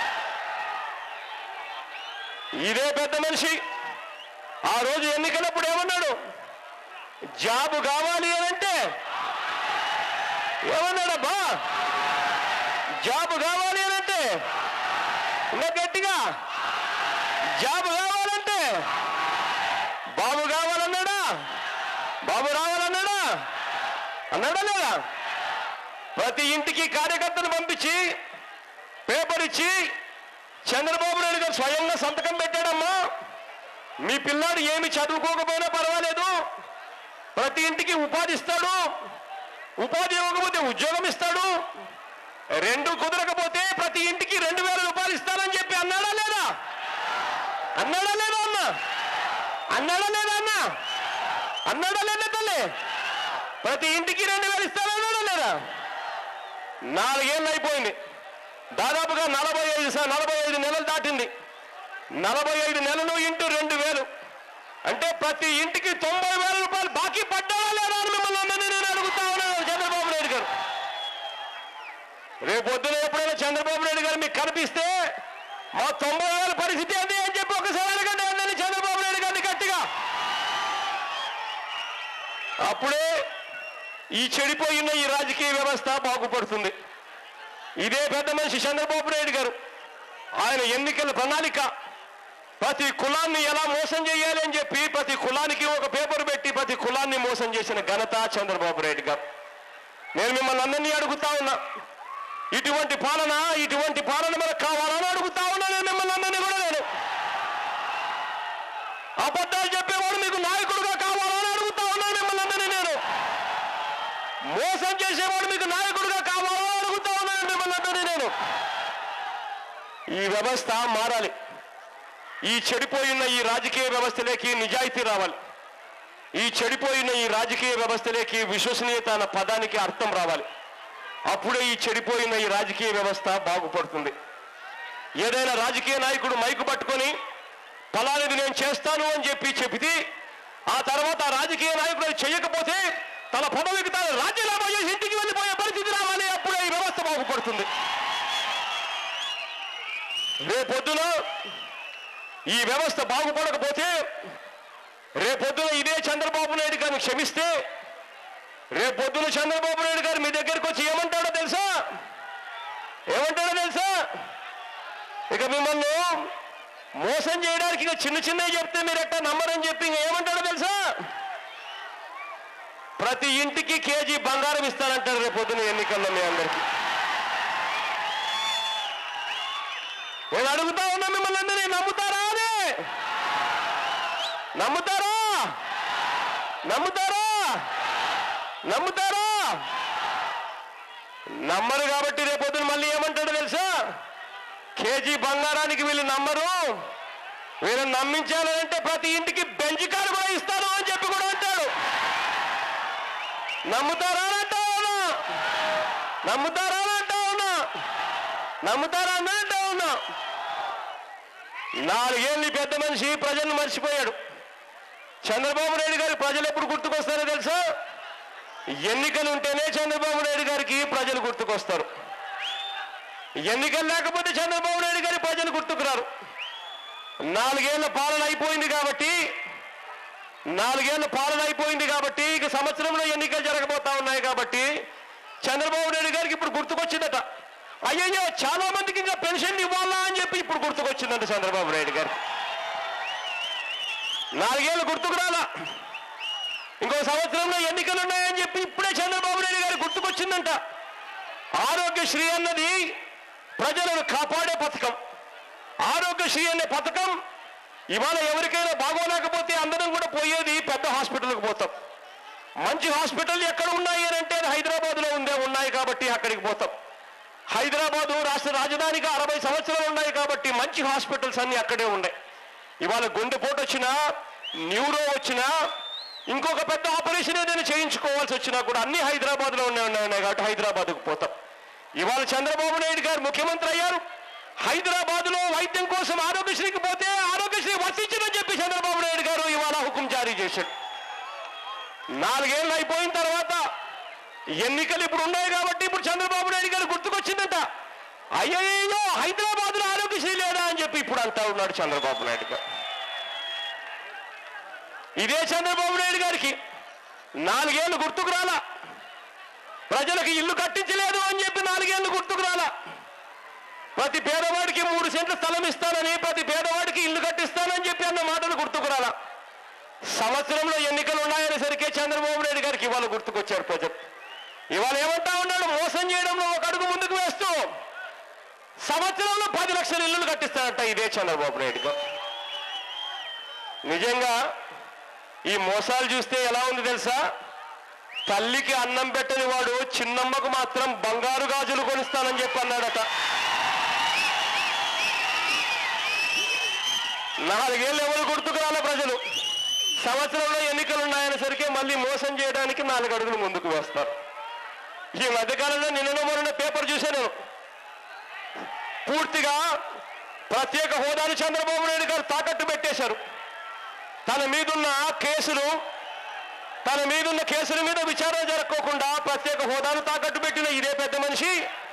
ఇదే పెద్ద మనిషి ఆ రోజు ఎన్నికలప్పుడు ఏమన్నాడు జాబు కావాలి అని అంటే ఏమన్నాడబ్బా జాబు కావాలి అని అంటే ఇంకా గట్టిగా జాబు కావాలంటే బాబు కావాలన్నాడా బాబు రావాలన్నాడా అన్నాడా లేదా ప్రతి ఇంటికి కార్యకర్తను పంపించి పేపర్ ఇచ్చి చంద్రబాబు నాయుడు గారు స్వయంగా సంతకం పెట్టాడమ్మా మీ పిల్లాడు ఏమి చదువుకోకపోయినా పర్వాలేదు ప్రతి ఇంటికి ఉపాధి ఇస్తాడు ఉపాధి ఇవ్వకపోతే ఉద్యోగం ఇస్తాడు రెండు కుదరకపోతే ప్రతి ఇంటికి రెండు వేల రూపాయలు ఇస్తానని చెప్పి అన్నాడా లేదా అన్నాడా లేదా అన్న అన్నాడా లేదా అన్న అన్నాడా లేదా తల్లి ప్రతి ఇంటికి రెండు వేలు ఇస్తానన్నాడా లేదా నాలుగేళ్ళు అయిపోయింది దాదాపుగా నలభై ఐదు సా- నలభై ఐదు నెలలు దాటింది నలభై ఐదు నెలలు ఇంటూ రెండు వేలు అంటే ప్రతి ఇంటికి తొంభై వేల రూపాయలు బాకీ పడ్డారా లేదా అని మిమ్మల్ని అందరినీ నేను అడుగుతా ఉన్నాను చంద్రబాబు నాయుడు గారు రేపు పొద్దున ఎప్పుడైనా చంద్రబాబు నాయుడు గారు మీకు కనిపిస్తే మా తొంభై వేల పరిస్థితి ఏంటి అని చెప్పి ఒకసారి అడగండి అందరినీ చంద్రబాబు నాయుడు గారిని గట్టిగా అప్పుడే ఈ చెడిపోయిన ఈ రాజకీయ వ్యవస్థ బాగుపడుతుంది ఇదే పెద్ద మనిషి చంద్రబాబు నాయుడు గారు ఆయన ఎన్నికల ప్రణాళిక ప్రతి కులాన్ని ఎలా మోసం చేయాలి అని చెప్పి ప్రతి కులానికి ఒక పేపర్ పెట్టి ప్రతి కులాన్ని మోసం చేసిన ఘనత చంద్రబాబు నాయుడు గారు నేను మిమ్మల్ని అందరినీ అడుగుతా ఉన్నా ఇటువంటి పాలన ఇటువంటి పాలన మనకు కావాలని అడుగుతా ఉన్నా నేను మిమ్మల్ని అందరినీ కూడా నేను అబద్ధాలు చెప్పేవాడు మీకు నాయకుడుగా కావాలని అడుగుతా ఉన్నాను మిమ్మల్ని అందరినీ నేను మోసం చేసేవాడు మీకు నాయకుడుగా కావాలని అడుగుతా ఉన్నాను మిమ్మల్ని అందరినీ నేను ఈ వ్యవస్థ మారాలి ఈ చెడిపోయిన ఈ రాజకీయ వ్యవస్థలోకి నిజాయితీ రావాలి ఈ చెడిపోయిన ఈ రాజకీయ వ్యవస్థలోకి విశ్వసనీయత అన్న పదానికి అర్థం రావాలి అప్పుడే ఈ చెడిపోయిన ఈ రాజకీయ వ్యవస్థ బాగుపడుతుంది ఏదైనా రాజకీయ నాయకుడు మైకు పట్టుకొని ఫలానిది నేను చేస్తాను అని చెప్పి చెబితే ఆ తర్వాత ఆ రాజకీయ నాయకుడు అది చేయకపోతే తన పదవికి తాను రాజీనామా చేసి ఇంటికి వెళ్ళిపోయే పరిస్థితి రావాలి అప్పుడే ఈ వ్యవస్థ బాగుపడుతుంది రేపొద్దున ఈ వ్యవస్థ బాగుపడకపోతే రేపొద్దున ఇదే చంద్రబాబు నాయుడు గారిని క్షమిస్తే రేపొద్దున చంద్రబాబు నాయుడు గారు మీ దగ్గరికి వచ్చి ఏమంటాడో తెలుసా ఏమంటాడో తెలుసా ఇక మిమ్మల్ని మోసం చేయడానికి ఇక చిన్న చిన్నవి చెప్తే మీరు ఎట్టా నమ్మరని చెప్పి ఇంక ఏమంటాడో తెలుసా ప్రతి ఇంటికి కేజీ బంగారం ఇస్తానంటారు రేపొద్దున ఎన్నికల్లో మీ అందరికీ నేను అడుగుతా ఉన్నా మిమ్మల్ని అందరినీ నమ్ముతారా అని నమ్ముతారా నమ్ముతారా నమ్ముతారా నమ్మరు కాబట్టి రేపొద్దున మళ్ళీ ఏమంటాడో తెలుసా కేజీ బంగారానికి వీళ్ళు నమ్మరు వీళ్ళని నమ్మించాలంటే ప్రతి ఇంటికి బెంచ్ కారు కూడా ఇస్తాను అని చెప్పి కూడా అంటాడు నమ్ముతారా అని అంటా ఉన్నా నమ్ముతారా అని అంటా ఉన్నా నమ్ముతారా అని అంటా ఉన్నా నాలుగేళ్ళు ఈ పెద్ద మనిషి ప్రజలను మర్చిపోయాడు చంద్రబాబు నాయుడు గారి ప్రజలు ఎప్పుడు గుర్తుకొస్తారో తెలుసా ఎన్నికలు ఉంటేనే చంద్రబాబు నాయుడు గారికి ప్రజలు గుర్తుకొస్తారు ఎన్నికలు లేకపోతే చంద్రబాబు నాయుడు గారి ప్రజలు గుర్తుకురారు నాలుగేళ్ల పాలన అయిపోయింది కాబట్టి నాలుగేళ్ల పాలన అయిపోయింది కాబట్టి ఇక సంవత్సరంలో ఎన్నికలు జరగబోతా ఉన్నాయి కాబట్టి చంద్రబాబు నాయుడు గారికి ఇప్పుడు గుర్తుకొచ్చిందట అయ్యయ్యో చాలా మందికి ఇంకా పెన్షన్ ఇవ్వాలా అని చెప్పి ఇప్పుడు గుర్తుకొచ్చిందంట చంద్రబాబు నాయుడు గారు నాలుగేళ్ళు గుర్తుకు రాలా ఇంకో సంవత్సరంలో ఎన్నికలు ఉన్నాయని చెప్పి ఇప్పుడే చంద్రబాబు నాయుడు గారు గుర్తుకొచ్చిందంట ఆరోగ్యశ్రీ అన్నది ప్రజలను కాపాడే పథకం ఆరోగ్యశ్రీ అనే పథకం ఇవాళ ఎవరికైనా బాగోలేకపోతే అందరం కూడా పోయేది పెద్ద హాస్పిటల్కి పోతాం మంచి హాస్పిటల్ ఎక్కడ ఉన్నాయి అని అంటే హైదరాబాద్లో ఉందే ఉన్నాయి కాబట్టి అక్కడికి పోతాం హైదరాబాదు రాష్ట్ర రాజధానిగా అరవై సంవత్సరాలు ఉన్నాయి కాబట్టి మంచి హాస్పిటల్స్ అన్ని అక్కడే ఉన్నాయి ఇవాళ గుండెపోటు వచ్చినా న్యూరో వచ్చినా ఇంకొక పెద్ద ఆపరేషన్ ఏదైనా చేయించుకోవాల్సి వచ్చినా కూడా అన్ని హైదరాబాద్లో ఉన్నాయి ఉన్నాయి కాబట్టి హైదరాబాద్కు పోతాం ఇవాళ చంద్రబాబు నాయుడు గారు ముఖ్యమంత్రి అయ్యారు హైదరాబాద్లో వైద్యం కోసం ఆరోగ్యశ్రీకి పోతే ఆరోగ్యశ్రీ వర్తించదని చెప్పి చంద్రబాబు నాయుడు గారు ఇవాళ హుకుం జారీ చేశాడు నాలుగేళ్ళు అయిపోయిన తర్వాత ఎన్నికలు ఇప్పుడు ఉన్నాయి కాబట్టి ఇప్పుడు చంద్రబాబు నాయుడు గారు గుర్తుకొచ్చిందంట అయ్యయ్యో హైదరాబాద్ లో ఆరోగ్యశ్రీ లేదా అని చెప్పి ఇప్పుడు అంటా ఉన్నాడు చంద్రబాబు నాయుడు గారు ఇదే చంద్రబాబు నాయుడు గారికి నాలుగేళ్లు గుర్తుకు రాలా ప్రజలకు ఇల్లు కట్టించలేదు అని చెప్పి నాలుగేళ్లు గుర్తుకు రాలా ప్రతి పేదవాడికి మూడు సెంట్ల స్థలం ఇస్తానని ప్రతి పేదవాడికి ఇల్లు కట్టిస్తానని చెప్పి అన్న మాటలు గుర్తుకు రాలా సంవత్సరంలో ఎన్నికలు ఉన్నాయనేసరికే చంద్రబాబు నాయుడు గారికి ఇవాళ గుర్తుకొచ్చారు ప్రజలు ఇవాళ ఏమంటా ఉన్నాడు మోసం చేయడంలో ఒక అడుగు ముందుకు వేస్తూ సంవత్సరంలో పది లక్షల ఇల్లులు కట్టిస్తాడంట ఇదే చంద్రబాబు నాయుడు గారు నిజంగా ఈ మోసాలు చూస్తే ఎలా ఉంది తెలుసా తల్లికి అన్నం పెట్టని వాడు చిన్నమ్మకు మాత్రం బంగారు గాజులు కొనిస్తానని చెప్పి అన్నాడట నాలుగేళ్ళు ఎవరు గుర్తుకు రాలే ప్రజలు సంవత్సరంలో ఎన్నికలు ఉన్నాయనేసరికి మళ్ళీ మోసం చేయడానికి నాలుగు అడుగులు ముందుకు వేస్తారు ఈ మధ్యకాలంలో నిన్న మొన్న పేపర్ చూశాను నేను పూర్తిగా ప్రత్యేక హోదాను చంద్రబాబు నాయుడు గారు తాకట్టు పెట్టేశారు తన మీదున్న కేసులు తన మీదున్న కేసుల మీద విచారణ జరగకోకుండా ప్రత్యేక హోదాను తాకట్టు పెట్టిన ఇదే పెద్ద మనిషి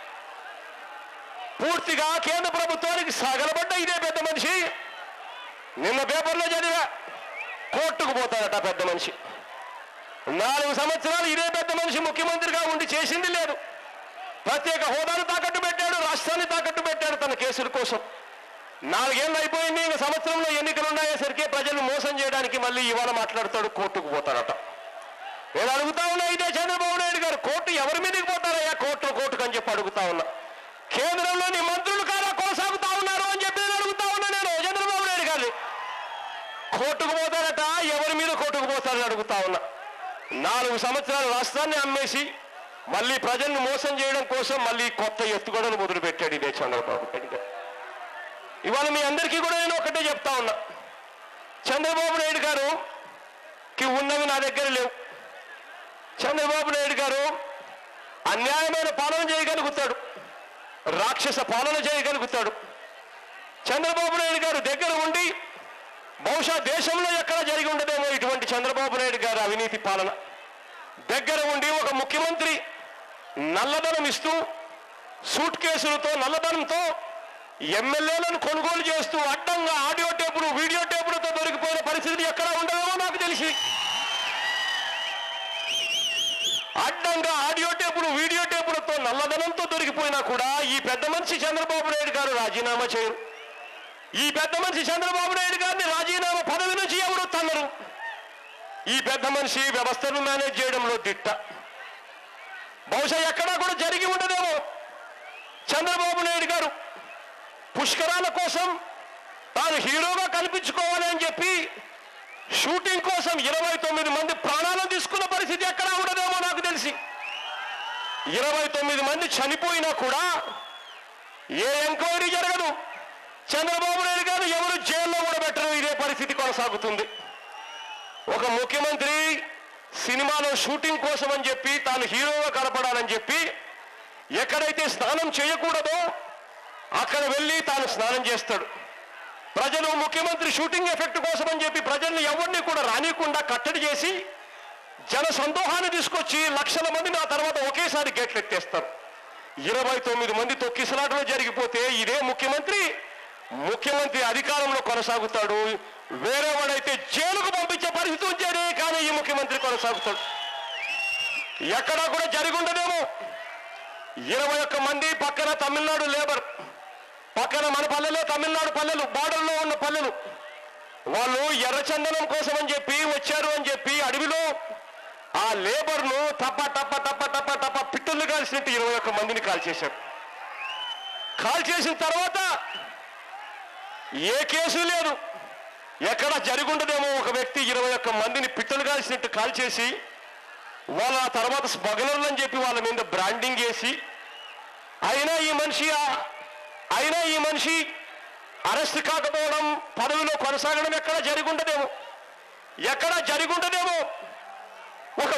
పూర్తిగా కేంద్ర ప్రభుత్వానికి సగలబడ్డ ఇదే పెద్ద మనిషి నిన్న పేపర్లో చదివా కోర్టుకు పోతాడట పెద్ద మనిషి నాలుగు సంవత్సరాలు ఇదే పెద్ద మనిషి ముఖ్యమంత్రిగా ఉండి చేసింది లేదు ప్రత్యేక హోదాను తాకట్టు పెట్టాడు రాష్ట్రాన్ని తాకట్టు పెట్టాడు తన కేసుల కోసం నాలుగేళ్ళు అయిపోయింది ఇంకా సంవత్సరంలో ఎన్నికలు ఉన్నాయేసరికి ప్రజలు మోసం చేయడానికి మళ్ళీ ఇవాళ మాట్లాడతాడు కోర్టుకు పోతాడట నేను అడుగుతా ఉన్నా ఇదే చంద్రబాబు నాయుడు గారు కోర్టు ఎవరి మీదకి పోతారయ్యా కోర్టు కోర్టుకు అని చెప్పి అడుగుతా ఉన్నా కేంద్రంలోని మంత్రులు కాదా కొనసాగుతా ఉన్నారు అని చెప్పి నేను అడుగుతా ఉన్నా నేను చంద్రబాబు నాయుడు గారిని కోర్టుకు పోతారట ఎవరి మీద కోర్టుకు పోతారని అడుగుతా ఉన్నా నాలుగు సంవత్సరాలు రాష్ట్రాన్ని అమ్మేసి మళ్ళీ ప్రజల్ని మోసం చేయడం కోసం మళ్ళీ కొత్త ఎత్తుగడలు మొదలుపెట్టాడు ఇదే చంద్రబాబు నాయుడు గారు ఇవాళ మీ అందరికీ కూడా నేను ఒకటే చెప్తా ఉన్నా చంద్రబాబు నాయుడు గారు కి ఉన్నవి నా దగ్గర లేవు చంద్రబాబు నాయుడు గారు అన్యాయమైన పాలన చేయగలుగుతాడు రాక్షస పాలన చేయగలుగుతాడు చంద్రబాబు నాయుడు గారు దగ్గర ఉండి బహుశా దేశంలో ఎక్కడ జరిగి ఉండదేమో ఇటువంటి చంద్రబాబు నాయుడు గారి అవినీతి పాలన దగ్గర ఉండి ఒక ముఖ్యమంత్రి నల్లధనం ఇస్తూ సూట్ కేసులతో నల్లధనంతో ఎమ్మెల్యేలను కొనుగోలు చేస్తూ అడ్డంగా ఆడియో టేపులు వీడియో టేపులతో దొరికిపోయిన పరిస్థితి ఎక్కడ ఉండదేమో నాకు తెలిసి అడ్డంగా ఆడియో టేపులు వీడియో టేపులతో నల్లధనంతో దొరికిపోయినా కూడా ఈ పెద్ద మనిషి చంద్రబాబు నాయుడు గారు రాజీనామా చేయరు ఈ పెద్ద మనిషి చంద్రబాబు నాయుడు గారిని రాజీనామా పదవి నుంచి ఎవరు తన్నరు ఈ పెద్ద మనిషి వ్యవస్థను మేనేజ్ చేయడంలో దిట్ట బహుశా ఎక్కడా కూడా జరిగి ఉండదేమో చంద్రబాబు నాయుడు గారు పుష్కరాల కోసం తాను హీరోగా కనిపించుకోవాలి అని చెప్పి షూటింగ్ కోసం ఇరవై తొమ్మిది మంది ప్రాణాలను తీసుకున్న పరిస్థితి ఎక్కడా ఉండదేమో నాకు తెలిసి ఇరవై తొమ్మిది మంది చనిపోయినా కూడా ఏ ఎంక్వైరీ జరగదు చంద్రబాబు నాయుడు గారు ఎవరు జైల్లో కూడా పెట్టరు ఇదే పరిస్థితి కొనసాగుతుంది ఒక ముఖ్యమంత్రి సినిమాలో షూటింగ్ కోసం అని చెప్పి తాను హీరోగా కనపడాలని చెప్పి ఎక్కడైతే స్నానం చేయకూడదో అక్కడ వెళ్ళి తాను స్నానం చేస్తాడు ప్రజలు ముఖ్యమంత్రి షూటింగ్ ఎఫెక్ట్ కోసం అని చెప్పి ప్రజల్ని ఎవరిని కూడా రానియకుండా కట్టడి చేసి జన సందోహాన్ని తీసుకొచ్చి లక్షల మందిని ఆ తర్వాత ఒకేసారి గేట్లు ఎత్తేస్తారు ఇరవై తొమ్మిది మంది తొక్కిసలాటలో జరిగిపోతే ఇదే ముఖ్యమంత్రి ముఖ్యమంత్రి అధికారంలో కొనసాగుతాడు వేరే వాడైతే జైలుకు పంపించే పరిస్థితి ఉంచేదే కానీ ఈ ముఖ్యమంత్రి కొనసాగుతాడు ఎక్కడా కూడా జరిగి ఉండదేమో ఇరవై ఒక్క మంది పక్కన తమిళనాడు లేబర్ పక్కన మన పల్లెలో తమిళనాడు పల్లెలు బార్డర్లో ఉన్న పల్లెలు వాళ్ళు ఎర్రచందనం కోసం అని చెప్పి వచ్చారు అని చెప్పి అడవిలో ఆ లేబర్ను తప్ప టప్ప టప్ప టప్ప టప్ప పిట్టలు కాల్చినట్టు ఇరవై ఒక్క మందిని కాల్చేశారు కాల్ చేసిన తర్వాత ఏ కేసు లేదు ఎక్కడ జరుగుండదేమో ఒక వ్యక్తి ఇరవై ఒక్క మందిని పిట్టలు కాల్చినట్టు కాల్ చేసి వాళ్ళ ఆ తర్వాత స్మగ్లర్లు అని చెప్పి వాళ్ళ మీద బ్రాండింగ్ వేసి అయినా ఈ మనిషి ఆ- అయినా ఈ మనిషి అరెస్ట్ కాకపోవడం పదవిలో కొనసాగడం ఎక్కడ జరిగుండదేమో ఎక్కడ జరిగుండదేమో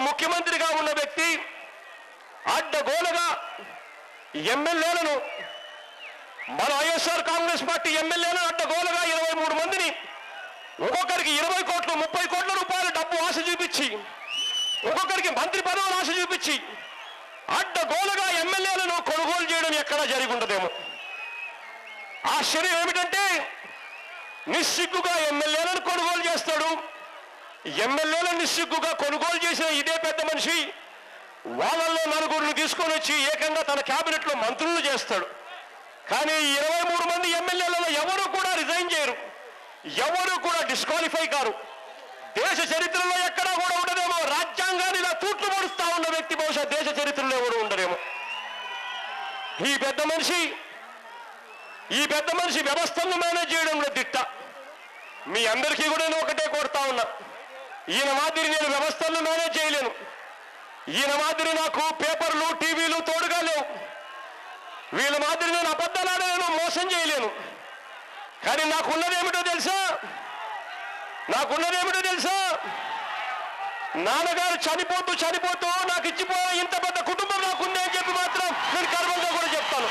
ముఖ్యమంత్రిగా ఉన్న వ్యక్తి అడ్డగోలుగా ఎమ్మెల్యేలను మన వైఎస్ఆర్ కాంగ్రెస్ పార్టీ ఎమ్మెల్యేలను అడ్డగోలుగా ఇరవై మూడు మందిని ఒక్కొక్కరికి ఇరవై కోట్లు ముప్పై కోట్ల రూపాయల డబ్బు ఆశ చూపించి ఒక్కొక్కరికి మంత్రి పదవులు ఆశ చూపించి అడ్డగోలుగా ఎమ్మెల్యేలను కొనుగోలు చేయడం ఎక్కడా జరిగి ఉండదేమో ఆశ్చర్యం ఏమిటంటే నిస్సిగ్గుగా ఎమ్మెల్యేలను కొనుగోలు చేస్తాడు ఎమ్మెల్యేలను నిస్సిగ్గుగా కొనుగోలు చేసిన ఇదే పెద్ద మనిషి వాళ్ళల్లో నలుగురిని తీసుకొని వచ్చి ఏకంగా తన క్యాబినెట్లో మంత్రులు చేస్తాడు కానీ ఈ ఇరవై మూడు మంది ఎమ్మెల్యేలలో ఎవరు కూడా రిజైన్ చేయరు ఎవరు కూడా డిస్క్వాలిఫై కారు దేశ చరిత్రలో ఎక్కడా కూడా ఉండదేమో రాజ్యాంగాన్ని ఇలా తూట్లు పొడుస్తా ఉన్న వ్యక్తి బహుశా దేశ చరిత్రలో ఎవరు ఉండరేమో ఈ పెద్ద మనిషి ఈ పెద్ద మనిషి వ్యవస్థలను మేనేజ్ చేయడంలో దిట్ట మీ అందరికీ కూడా నేను ఒకటే కోరుతా ఉన్నా ఈయన మాదిరి నేను వ్యవస్థలను మేనేజ్ చేయలేను ఈయన మాదిరి నాకు పేపర్లు టీవీలు తోడుగా లేవు వీళ్ళ మాదిరి నేను అబద్ధాలు ఆడలేను మోసం చేయలేను కానీ నాకున్నదేమిటో తెలుసా నాకున్నదేమిటో తెలుసా నాన్నగారు చనిపోతూ చనిపోతూ నాకు ఇచ్చిపోయే ఇంత పెద్ద కుటుంబం నాకుంది అని చెప్పి మాత్రం నేను గర్వంగా కూడా చెప్తాను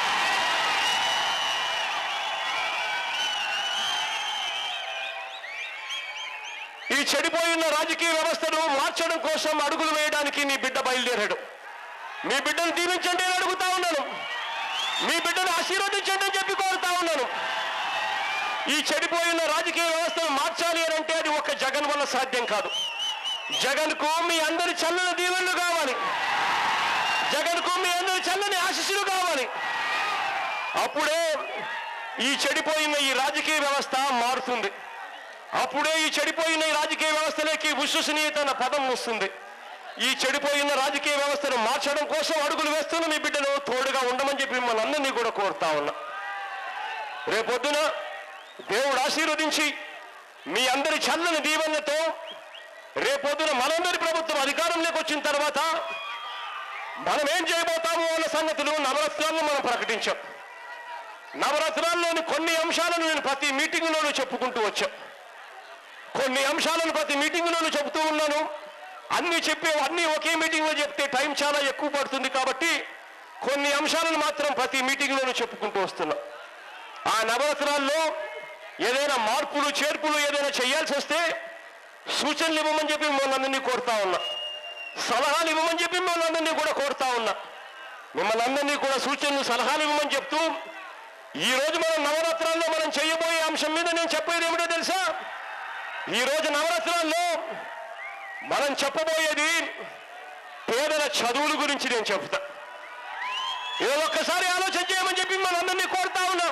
ఈ చెడిపోయిన రాజకీయ వ్యవస్థను మార్చడం కోసం అడుగులు వేయడానికి నీ బిడ్డ బయలుదేరాడు మీ బిడ్డను దీవించండి అని అడుగుతా ఉన్నాను మీ బిడ్డను ఆశీర్వదించండి అని చెప్పి కోరుతా ఉన్నాను ఈ చెడిపోయిన రాజకీయ వ్యవస్థను మార్చాలి అని అంటే అది ఒక జగన్ వల్ల సాధ్యం కాదు జగన్కు మీ అందరి చల్లని దీవెనలు కావాలి జగన్కు మీ అందరి చల్లని ఆశీస్సులు కావాలి అప్పుడే ఈ చెడిపోయిన ఈ రాజకీయ వ్యవస్థ మారుతుంది అప్పుడే ఈ చెడిపోయిన ఈ రాజకీయ వ్యవస్థలోకి విశ్వసనీయత అన్న పదం వస్తుంది ఈ చెడిపోయిన రాజకీయ వ్యవస్థను మార్చడం కోసం అడుగులు వేస్తున్న మీ బిడ్డను తోడుగా ఉండమని చెప్పి మిమ్మల్ని అందరినీ కూడా కోరుతా ఉన్నా రేపొద్దున దేవుడు ఆశీర్వదించి మీ అందరి చల్లని దీవెనలతో రేపొద్దున మనందరి ప్రభుత్వం అధికారంలోకి వచ్చిన తర్వాత మనం ఏం చేయబోతాము అన్న సంగతులు నవరత్నాలను మనం ప్రకటించాం నవరత్నాల్లోని కొన్ని అంశాలను నేను ప్రతి మీటింగ్లోనూ చెప్పుకుంటూ వచ్చాం కొన్ని అంశాలను ప్రతి మీటింగ్లోనూ చెబుతూ ఉన్నాను అన్ని చెప్పే అన్ని ఒకే మీటింగ్లో చెప్తే టైం చాలా ఎక్కువ పడుతుంది కాబట్టి కొన్ని అంశాలను మాత్రం ప్రతి మీటింగ్లోనూ చెప్పుకుంటూ వస్తున్నాం ఆ నవరత్నాల్లో ఏదైనా మార్పులు చేర్పులు ఏదైనా చేయాల్సి వస్తే సూచనలు ఇవ్వమని చెప్పి మిమ్మల్ని అందరినీ కోరుతా ఉన్నా సలహాలు ఇవ్వమని చెప్పి మిమ్మల్ని అందరినీ కూడా కోరుతా ఉన్నా మిమ్మల్ని అందరినీ కూడా సూచనలు సలహాలు ఇవ్వమని చెప్తూ ఈ రోజు మనం నవరత్నాల్లో మనం చేయబోయే అంశం మీద నేను చెప్పేది ఏమిటో తెలుసా ఈ రోజు నవరత్నాల్లో మనం చెప్పబోయేది పేదల చదువుల గురించి నేను చెప్తా ఇది ఒక్కసారి ఆలోచన చేయమని చెప్పి మన అందరినీ కోరుతా ఉన్నా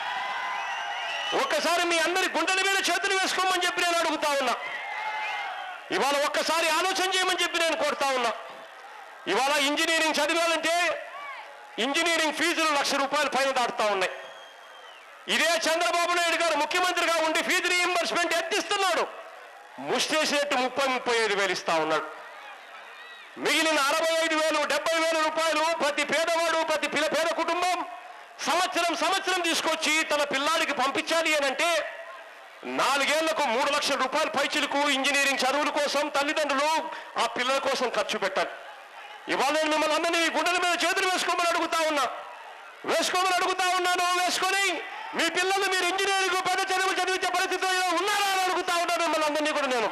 ఒక్కసారి మీ అందరి గుండెల మీద చేతులు వేసుకోమని చెప్పి నేను అడుగుతా ఉన్నా ఇవాళ ఒక్కసారి ఆలోచన చేయమని చెప్పి నేను కోరుతా ఉన్నా ఇవాళ ఇంజనీరింగ్ చదివాలంటే ఇంజనీరింగ్ ఫీజులు లక్ష రూపాయల పైన దాటుతా ఉన్నాయి ఇదే చంద్రబాబు నాయుడు గారు ముఖ్యమంత్రిగా ఉండి ఫీజు రీఎంబర్స్మెంట్ ఎత్తిస్తున్నాడు ముష్టేసినట్టు ముప్పై ముప్పై ఐదు వేలు ఇస్తా ఉన్నాడు మిగిలిన అరవై ఐదు వేలు డెబ్బై వేల రూపాయలు ప్రతి పేదవాడు ప్రతి పిల్ల పేద కుటుంబం సంవత్సరం సంవత్సరం తీసుకొచ్చి తన పిల్లాడికి పంపించాలి అని అంటే నాలుగేళ్లకు మూడు లక్షల రూపాయల పైచిలకు ఇంజనీరింగ్ చదువుల కోసం తల్లిదండ్రులు ఆ పిల్లల కోసం ఖర్చు పెట్టాలి ఇవాళ నేను మిమ్మల్ని అందరినీ మీ గుండెల మీద చేతులు వేసుకోమని అడుగుతా ఉన్నా వేసుకోమని అడుగుతా ఉన్నాను వేసుకొని మీ పిల్లలు మీరు ఇంజనీరింగ్ పెద్ద చదువు చదివించే పరిస్థితిలో ఉన్నారా అని అడుగుతా ఉన్నాను మిమ్మల్ని అందరినీ కూడా నేను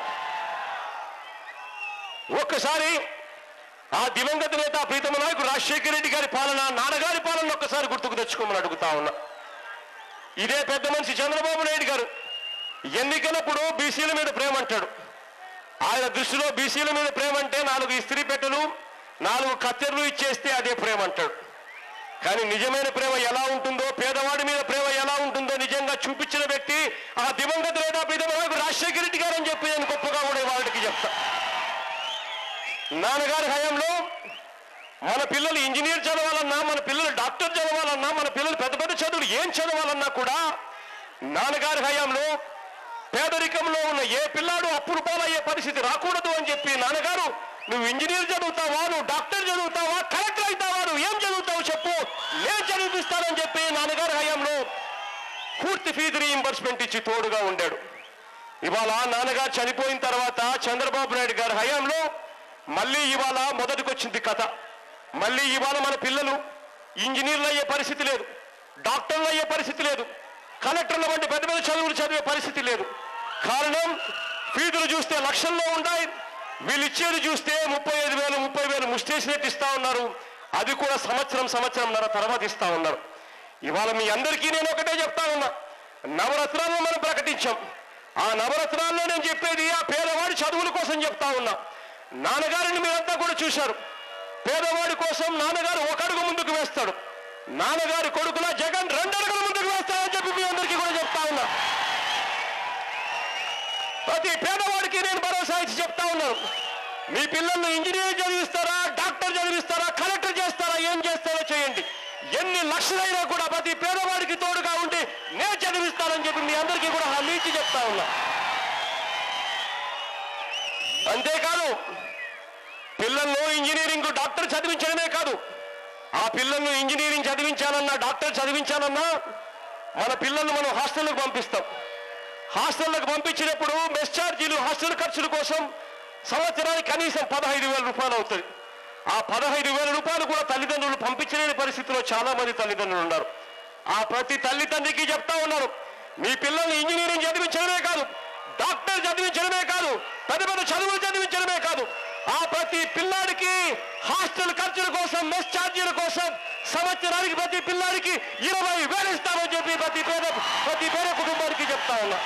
ఒక్కసారి ఆ దివంగత నేత ప్రీతమ నాయకుడు రాజశేఖర రెడ్డి గారి పాలన నాన్నగారి పాలన ఒక్కసారి గుర్తుకు తెచ్చుకోమని అడుగుతా ఉన్నా ఇదే పెద్ద మనిషి చంద్రబాబు నాయుడు గారు ఎన్నికలప్పుడు బీసీల మీద ప్రేమ అంటాడు ఆయన దృష్టిలో బీసీల మీద ప్రేమ అంటే నాలుగు ఇస్త్రీ పెట్టెలు నాలుగు కత్తెరలు ఇచ్చేస్తే అదే ప్రేమ అంటాడు కానీ నిజమైన ప్రేమ ఎలా ఉంటుందో పేదవాడి మీద ప్రేమ ఎలా ఉంటుందో నిజంగా చూపించిన వ్యక్తి ఆ దివంగత నేత ప్రీతమ నాయకుడు రాజశేఖర రెడ్డి గారు అని చెప్పి నేను గొప్పగా కూడా వాళ్ళకి చెప్తా నాన్నగారి హయాంలో మన పిల్లలు ఇంజనీర్ చదవాలన్నా మన పిల్లలు డాక్టర్ చదవాలన్నా మన పిల్లలు పెద్ద పెద్ద చదువులు ఏం చదవాలన్నా కూడా నాన్నగారి హయాంలో పేదరికంలో ఉన్న ఏ పిల్లాడు అప్పులు పాలయ్యే పరిస్థితి రాకూడదు అని చెప్పి నాన్నగారు నువ్వు ఇంజనీర్ చదువుతావా నువ్వు డాక్టర్ చదువుతావా కలెక్టర్ అవుతావా నువ్వు ఏం చదువుతావు చెప్పు నేను చదివిపిస్తానని చెప్పి నాన్నగారి హయాంలో పూర్తి ఫీజు రీయింబర్స్మెంట్ ఇచ్చి తోడుగా ఉండాడు ఇవాళ నాన్నగారు చనిపోయిన తర్వాత చంద్రబాబు నాయుడు గారి హయాంలో మళ్ళీ ఇవాళ మొదటికొచ్చింది కథ మళ్ళీ ఇవాళ మన పిల్లలు ఇంజనీర్లు అయ్యే పరిస్థితి లేదు డాక్టర్లు అయ్యే పరిస్థితి లేదు కలెక్టర్ల వంటి పెద్ద పెద్ద చదువులు చదివే పరిస్థితి లేదు కారణం ఫీజులు చూస్తే లక్షల్లో ఉన్నాయి వీళ్ళు ఇచ్చేది చూస్తే ముప్పై ఐదు వేలు ముప్పై వేలు ముస్టేసినట్టు ఇస్తా ఉన్నారు అది కూడా సంవత్సరం సంవత్సరంన్నర తర్వాత ఇస్తా ఉన్నారు ఇవాళ మీ అందరికీ నేను ఒకటే చెప్తా ఉన్నా నవరత్నాలను మనం ప్రకటించాం ఆ నవరత్నాల్లో నేను చెప్పేది ఆ పేదవాడి చదువుల కోసం చెప్తా ఉన్నా నాన్నగారిని మీరంతా కూడా చూశారు పేదవాడి కోసం నాన్నగారు ఒక అడుగు ముందుకు వేస్తాడు నాన్నగారి కొడుకులా జగన్ రెండు అడుగులు ముందుకు వేస్తాడని చెప్పి మీ అందరికీ కూడా చెప్తా ఉన్నా ప్రతి పేదవాడికి నేను భరోసా ఇచ్చి చెప్తా ఉన్నాను మీ పిల్లల్ని ఇంజనీర్ చదివిస్తారా డాక్టర్ చదివిస్తారా కలెక్టర్ చేస్తారా ఏం చేస్తారో చేయండి ఎన్ని లక్షలైనా కూడా ప్రతి పేదవాడికి తోడుగా ఉండి నేను చదివిస్తానని చెప్పి మీ అందరికీ కూడా హామీ ఇచ్చి చెప్తా ఉన్నా అంతేకాదు పిల్లలను ఇంజనీరింగ్ డాక్టర్ చదివించడమే కాదు ఆ పిల్లలను ఇంజనీరింగ్ చదివించాలన్నా డాక్టర్ చదివించాలన్నా మన పిల్లల్ని మనం హాస్టల్కి పంపిస్తాం హాస్టల్లకు పంపించినప్పుడు మెస్ ఛార్జీలు హాస్టల్ ఖర్చుల కోసం సంవత్సరానికి కనీసం పదహైదు వేల రూపాయలు అవుతుంది ఆ పదహైదు వేల రూపాయలు కూడా తల్లిదండ్రులు పంపించలేని పరిస్థితిలో చాలా మంది తల్లిదండ్రులు ఉన్నారు ఆ ప్రతి తల్లిదండ్రికి చెప్తా ఉన్నారు మీ పిల్లల్ని ఇంజనీరింగ్ చదివించడమే కాదు డాక్టర్ చదివించడమే కాదు పెద్ద పెద్ద చదువులు చదివించడమే కాదు ఆ ప్రతి పిల్లాడికి హాస్టల్ ఖర్చుల కోసం మెస్ ఛార్జీల కోసం సంవత్సరానికి ప్రతి పిల్లాడికి ఇరవై వేలు ఇస్తామని చెప్పి ప్రతి పేద ప్రతి పేద కుటుంబానికి చెప్తా ఉన్నా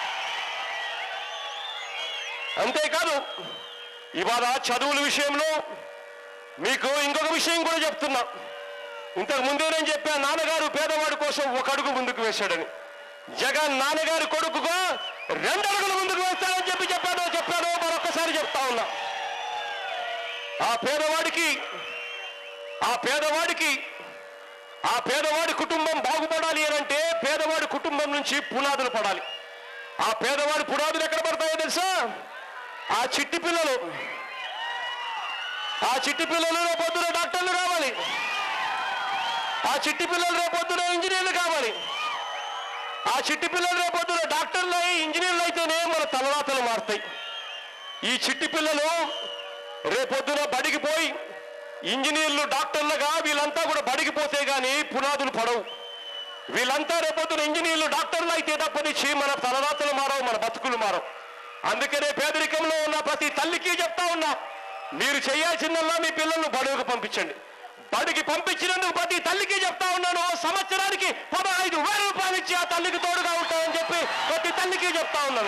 అంతేకాదు ఇవాళ చదువుల విషయంలో మీకు ఇంకొక విషయం కూడా చెప్తున్నా ఇంతకు ముందే నేను చెప్పాను నాన్నగారు పేదవాడి కోసం ఒక అడుగు ముందుకు వేశాడని జగన్ నాన్నగారి కొడుకుగా రెండు అడుగులు ముందుకు వేస్తాడని చెప్పి చెప్పాడో చెప్పాడో మరొకసారి చెప్తా ఉన్నా ఆ పేదవాడికి ఆ పేదవాడికి ఆ పేదవాడి కుటుంబం బాగుపడాలి అని అంటే పేదవాడి కుటుంబం నుంచి పునాదులు పడాలి ఆ పేదవాడి పునాదులు ఎక్కడ పడతాయో తెలుసా ఆ చిట్టి పిల్లలు ఆ చిట్టి పిల్లలు రేపొద్దున డాక్టర్లు కావాలి ఆ చిట్టి పిల్లలు రేపొద్దున ఇంజనీర్లు కావాలి ఆ చిట్టి పిల్లలు రేపొద్దున డాక్టర్లు అయి ఇంజనీర్లు అయితేనే మన తలరాతలు మారుతాయి ఈ చిట్టి పిల్లలు రేపొద్దున బడికి పోయి ఇంజనీర్లు డాక్టర్లుగా వీళ్ళంతా కూడా బడికి పోతే గానీ పునాదులు పడవు వీళ్ళంతా రేపొద్దున ఇంజనీర్లు డాక్టర్లు అయితే తప్పనిచ్చి మన తలరాతలు మారవు మన బతుకులు మారవు అందుకనే పేదరికంలో ఉన్న ప్రతి తల్లికి చెప్తా ఉన్నా మీరు చేయాల్సిందల్లా మీ పిల్లలను బడుగు పంపించండి బడికి పంపించినందుకు ప్రతి తల్లికి చెప్తా ఉన్నాను సంవత్సరానికి పదహైదు వేల రూపాయలు ఇచ్చి ఆ తల్లికి తోడుగా ఉంటామని చెప్పి ప్రతి తల్లికి చెప్తా ఉన్నాను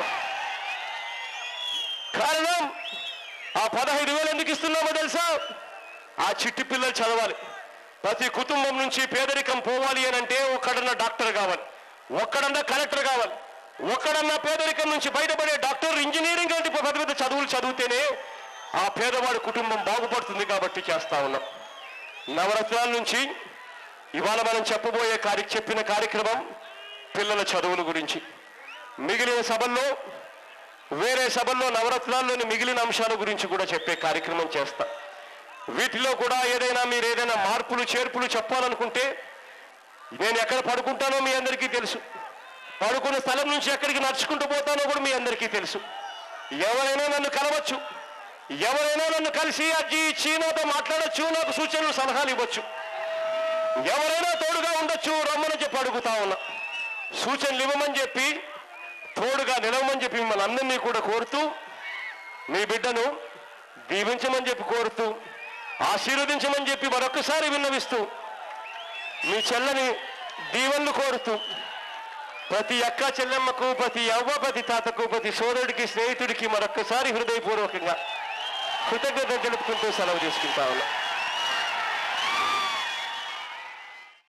కారణం ఆ పదహైదు వేలు ఎందుకు ఇస్తున్నామో తెలుసా ఆ చిట్టి పిల్లలు చదవాలి ప్రతి కుటుంబం నుంచి పేదరికం పోవాలి అని అంటే ఒక్కడన్నా డాక్టర్ కావాలి ఒక్కడన్నా కలెక్టర్ కావాలి ఒక్కడన్నా పేదరికం నుంచి బయటపడే డాక్టర్ ఇంజనీరింగ్ లాంటి పెద్ద పెద్ద చదువులు చదివితేనే ఆ పేదవాడి కుటుంబం బాగుపడుతుంది కాబట్టి చేస్తా ఉన్నాం నవరత్నాల నుంచి ఇవాళ మనం చెప్పబోయే కార్య చెప్పిన కార్యక్రమం పిల్లల చదువుల గురించి మిగిలిన సభల్లో వేరే సభల్లో నవరత్నాల్లోని మిగిలిన అంశాల గురించి కూడా చెప్పే కార్యక్రమం చేస్తా వీటిలో కూడా ఏదైనా మీరు ఏదైనా మార్పులు చేర్పులు చెప్పాలనుకుంటే నేను ఎక్కడ పడుకుంటానో మీ అందరికీ తెలుసు పడుకున్న స్థలం నుంచి ఎక్కడికి నడుచుకుంటూ పోతానో కూడా మీ అందరికీ తెలుసు ఎవరైనా నన్ను కలవచ్చు ఎవరైనా నన్ను కలిసి అజ్జి ఇచ్చి నాతో మాట్లాడొచ్చు నాకు సూచనలు సలహాలు ఇవ్వచ్చు ఎవరైనా తోడుగా ఉండొచ్చు రమ్మని చెప్పి అడుగుతా ఉన్నా సూచనలు ఇవ్వమని చెప్పి తోడుగా నిలవమని చెప్పి మిమ్మల్ని అందరినీ కూడా కోరుతూ మీ బిడ్డను దీవించమని చెప్పి కోరుతూ ఆశీర్వదించమని చెప్పి మరొకసారి విన్నవిస్తూ మీ చెల్లని దీవెనలు కోరుతూ ప్రతి అక్క చెల్లెమ్మకు ప్రతి అవ్వ ప్రతి తాతకు ప్రతి సోదరుడికి స్నేహితుడికి మరొక్కసారి హృదయపూర్వకంగా కృతజ్ఞత తెలుపుకుంటూ సెలవు తీసుకుంటా ఉన్నా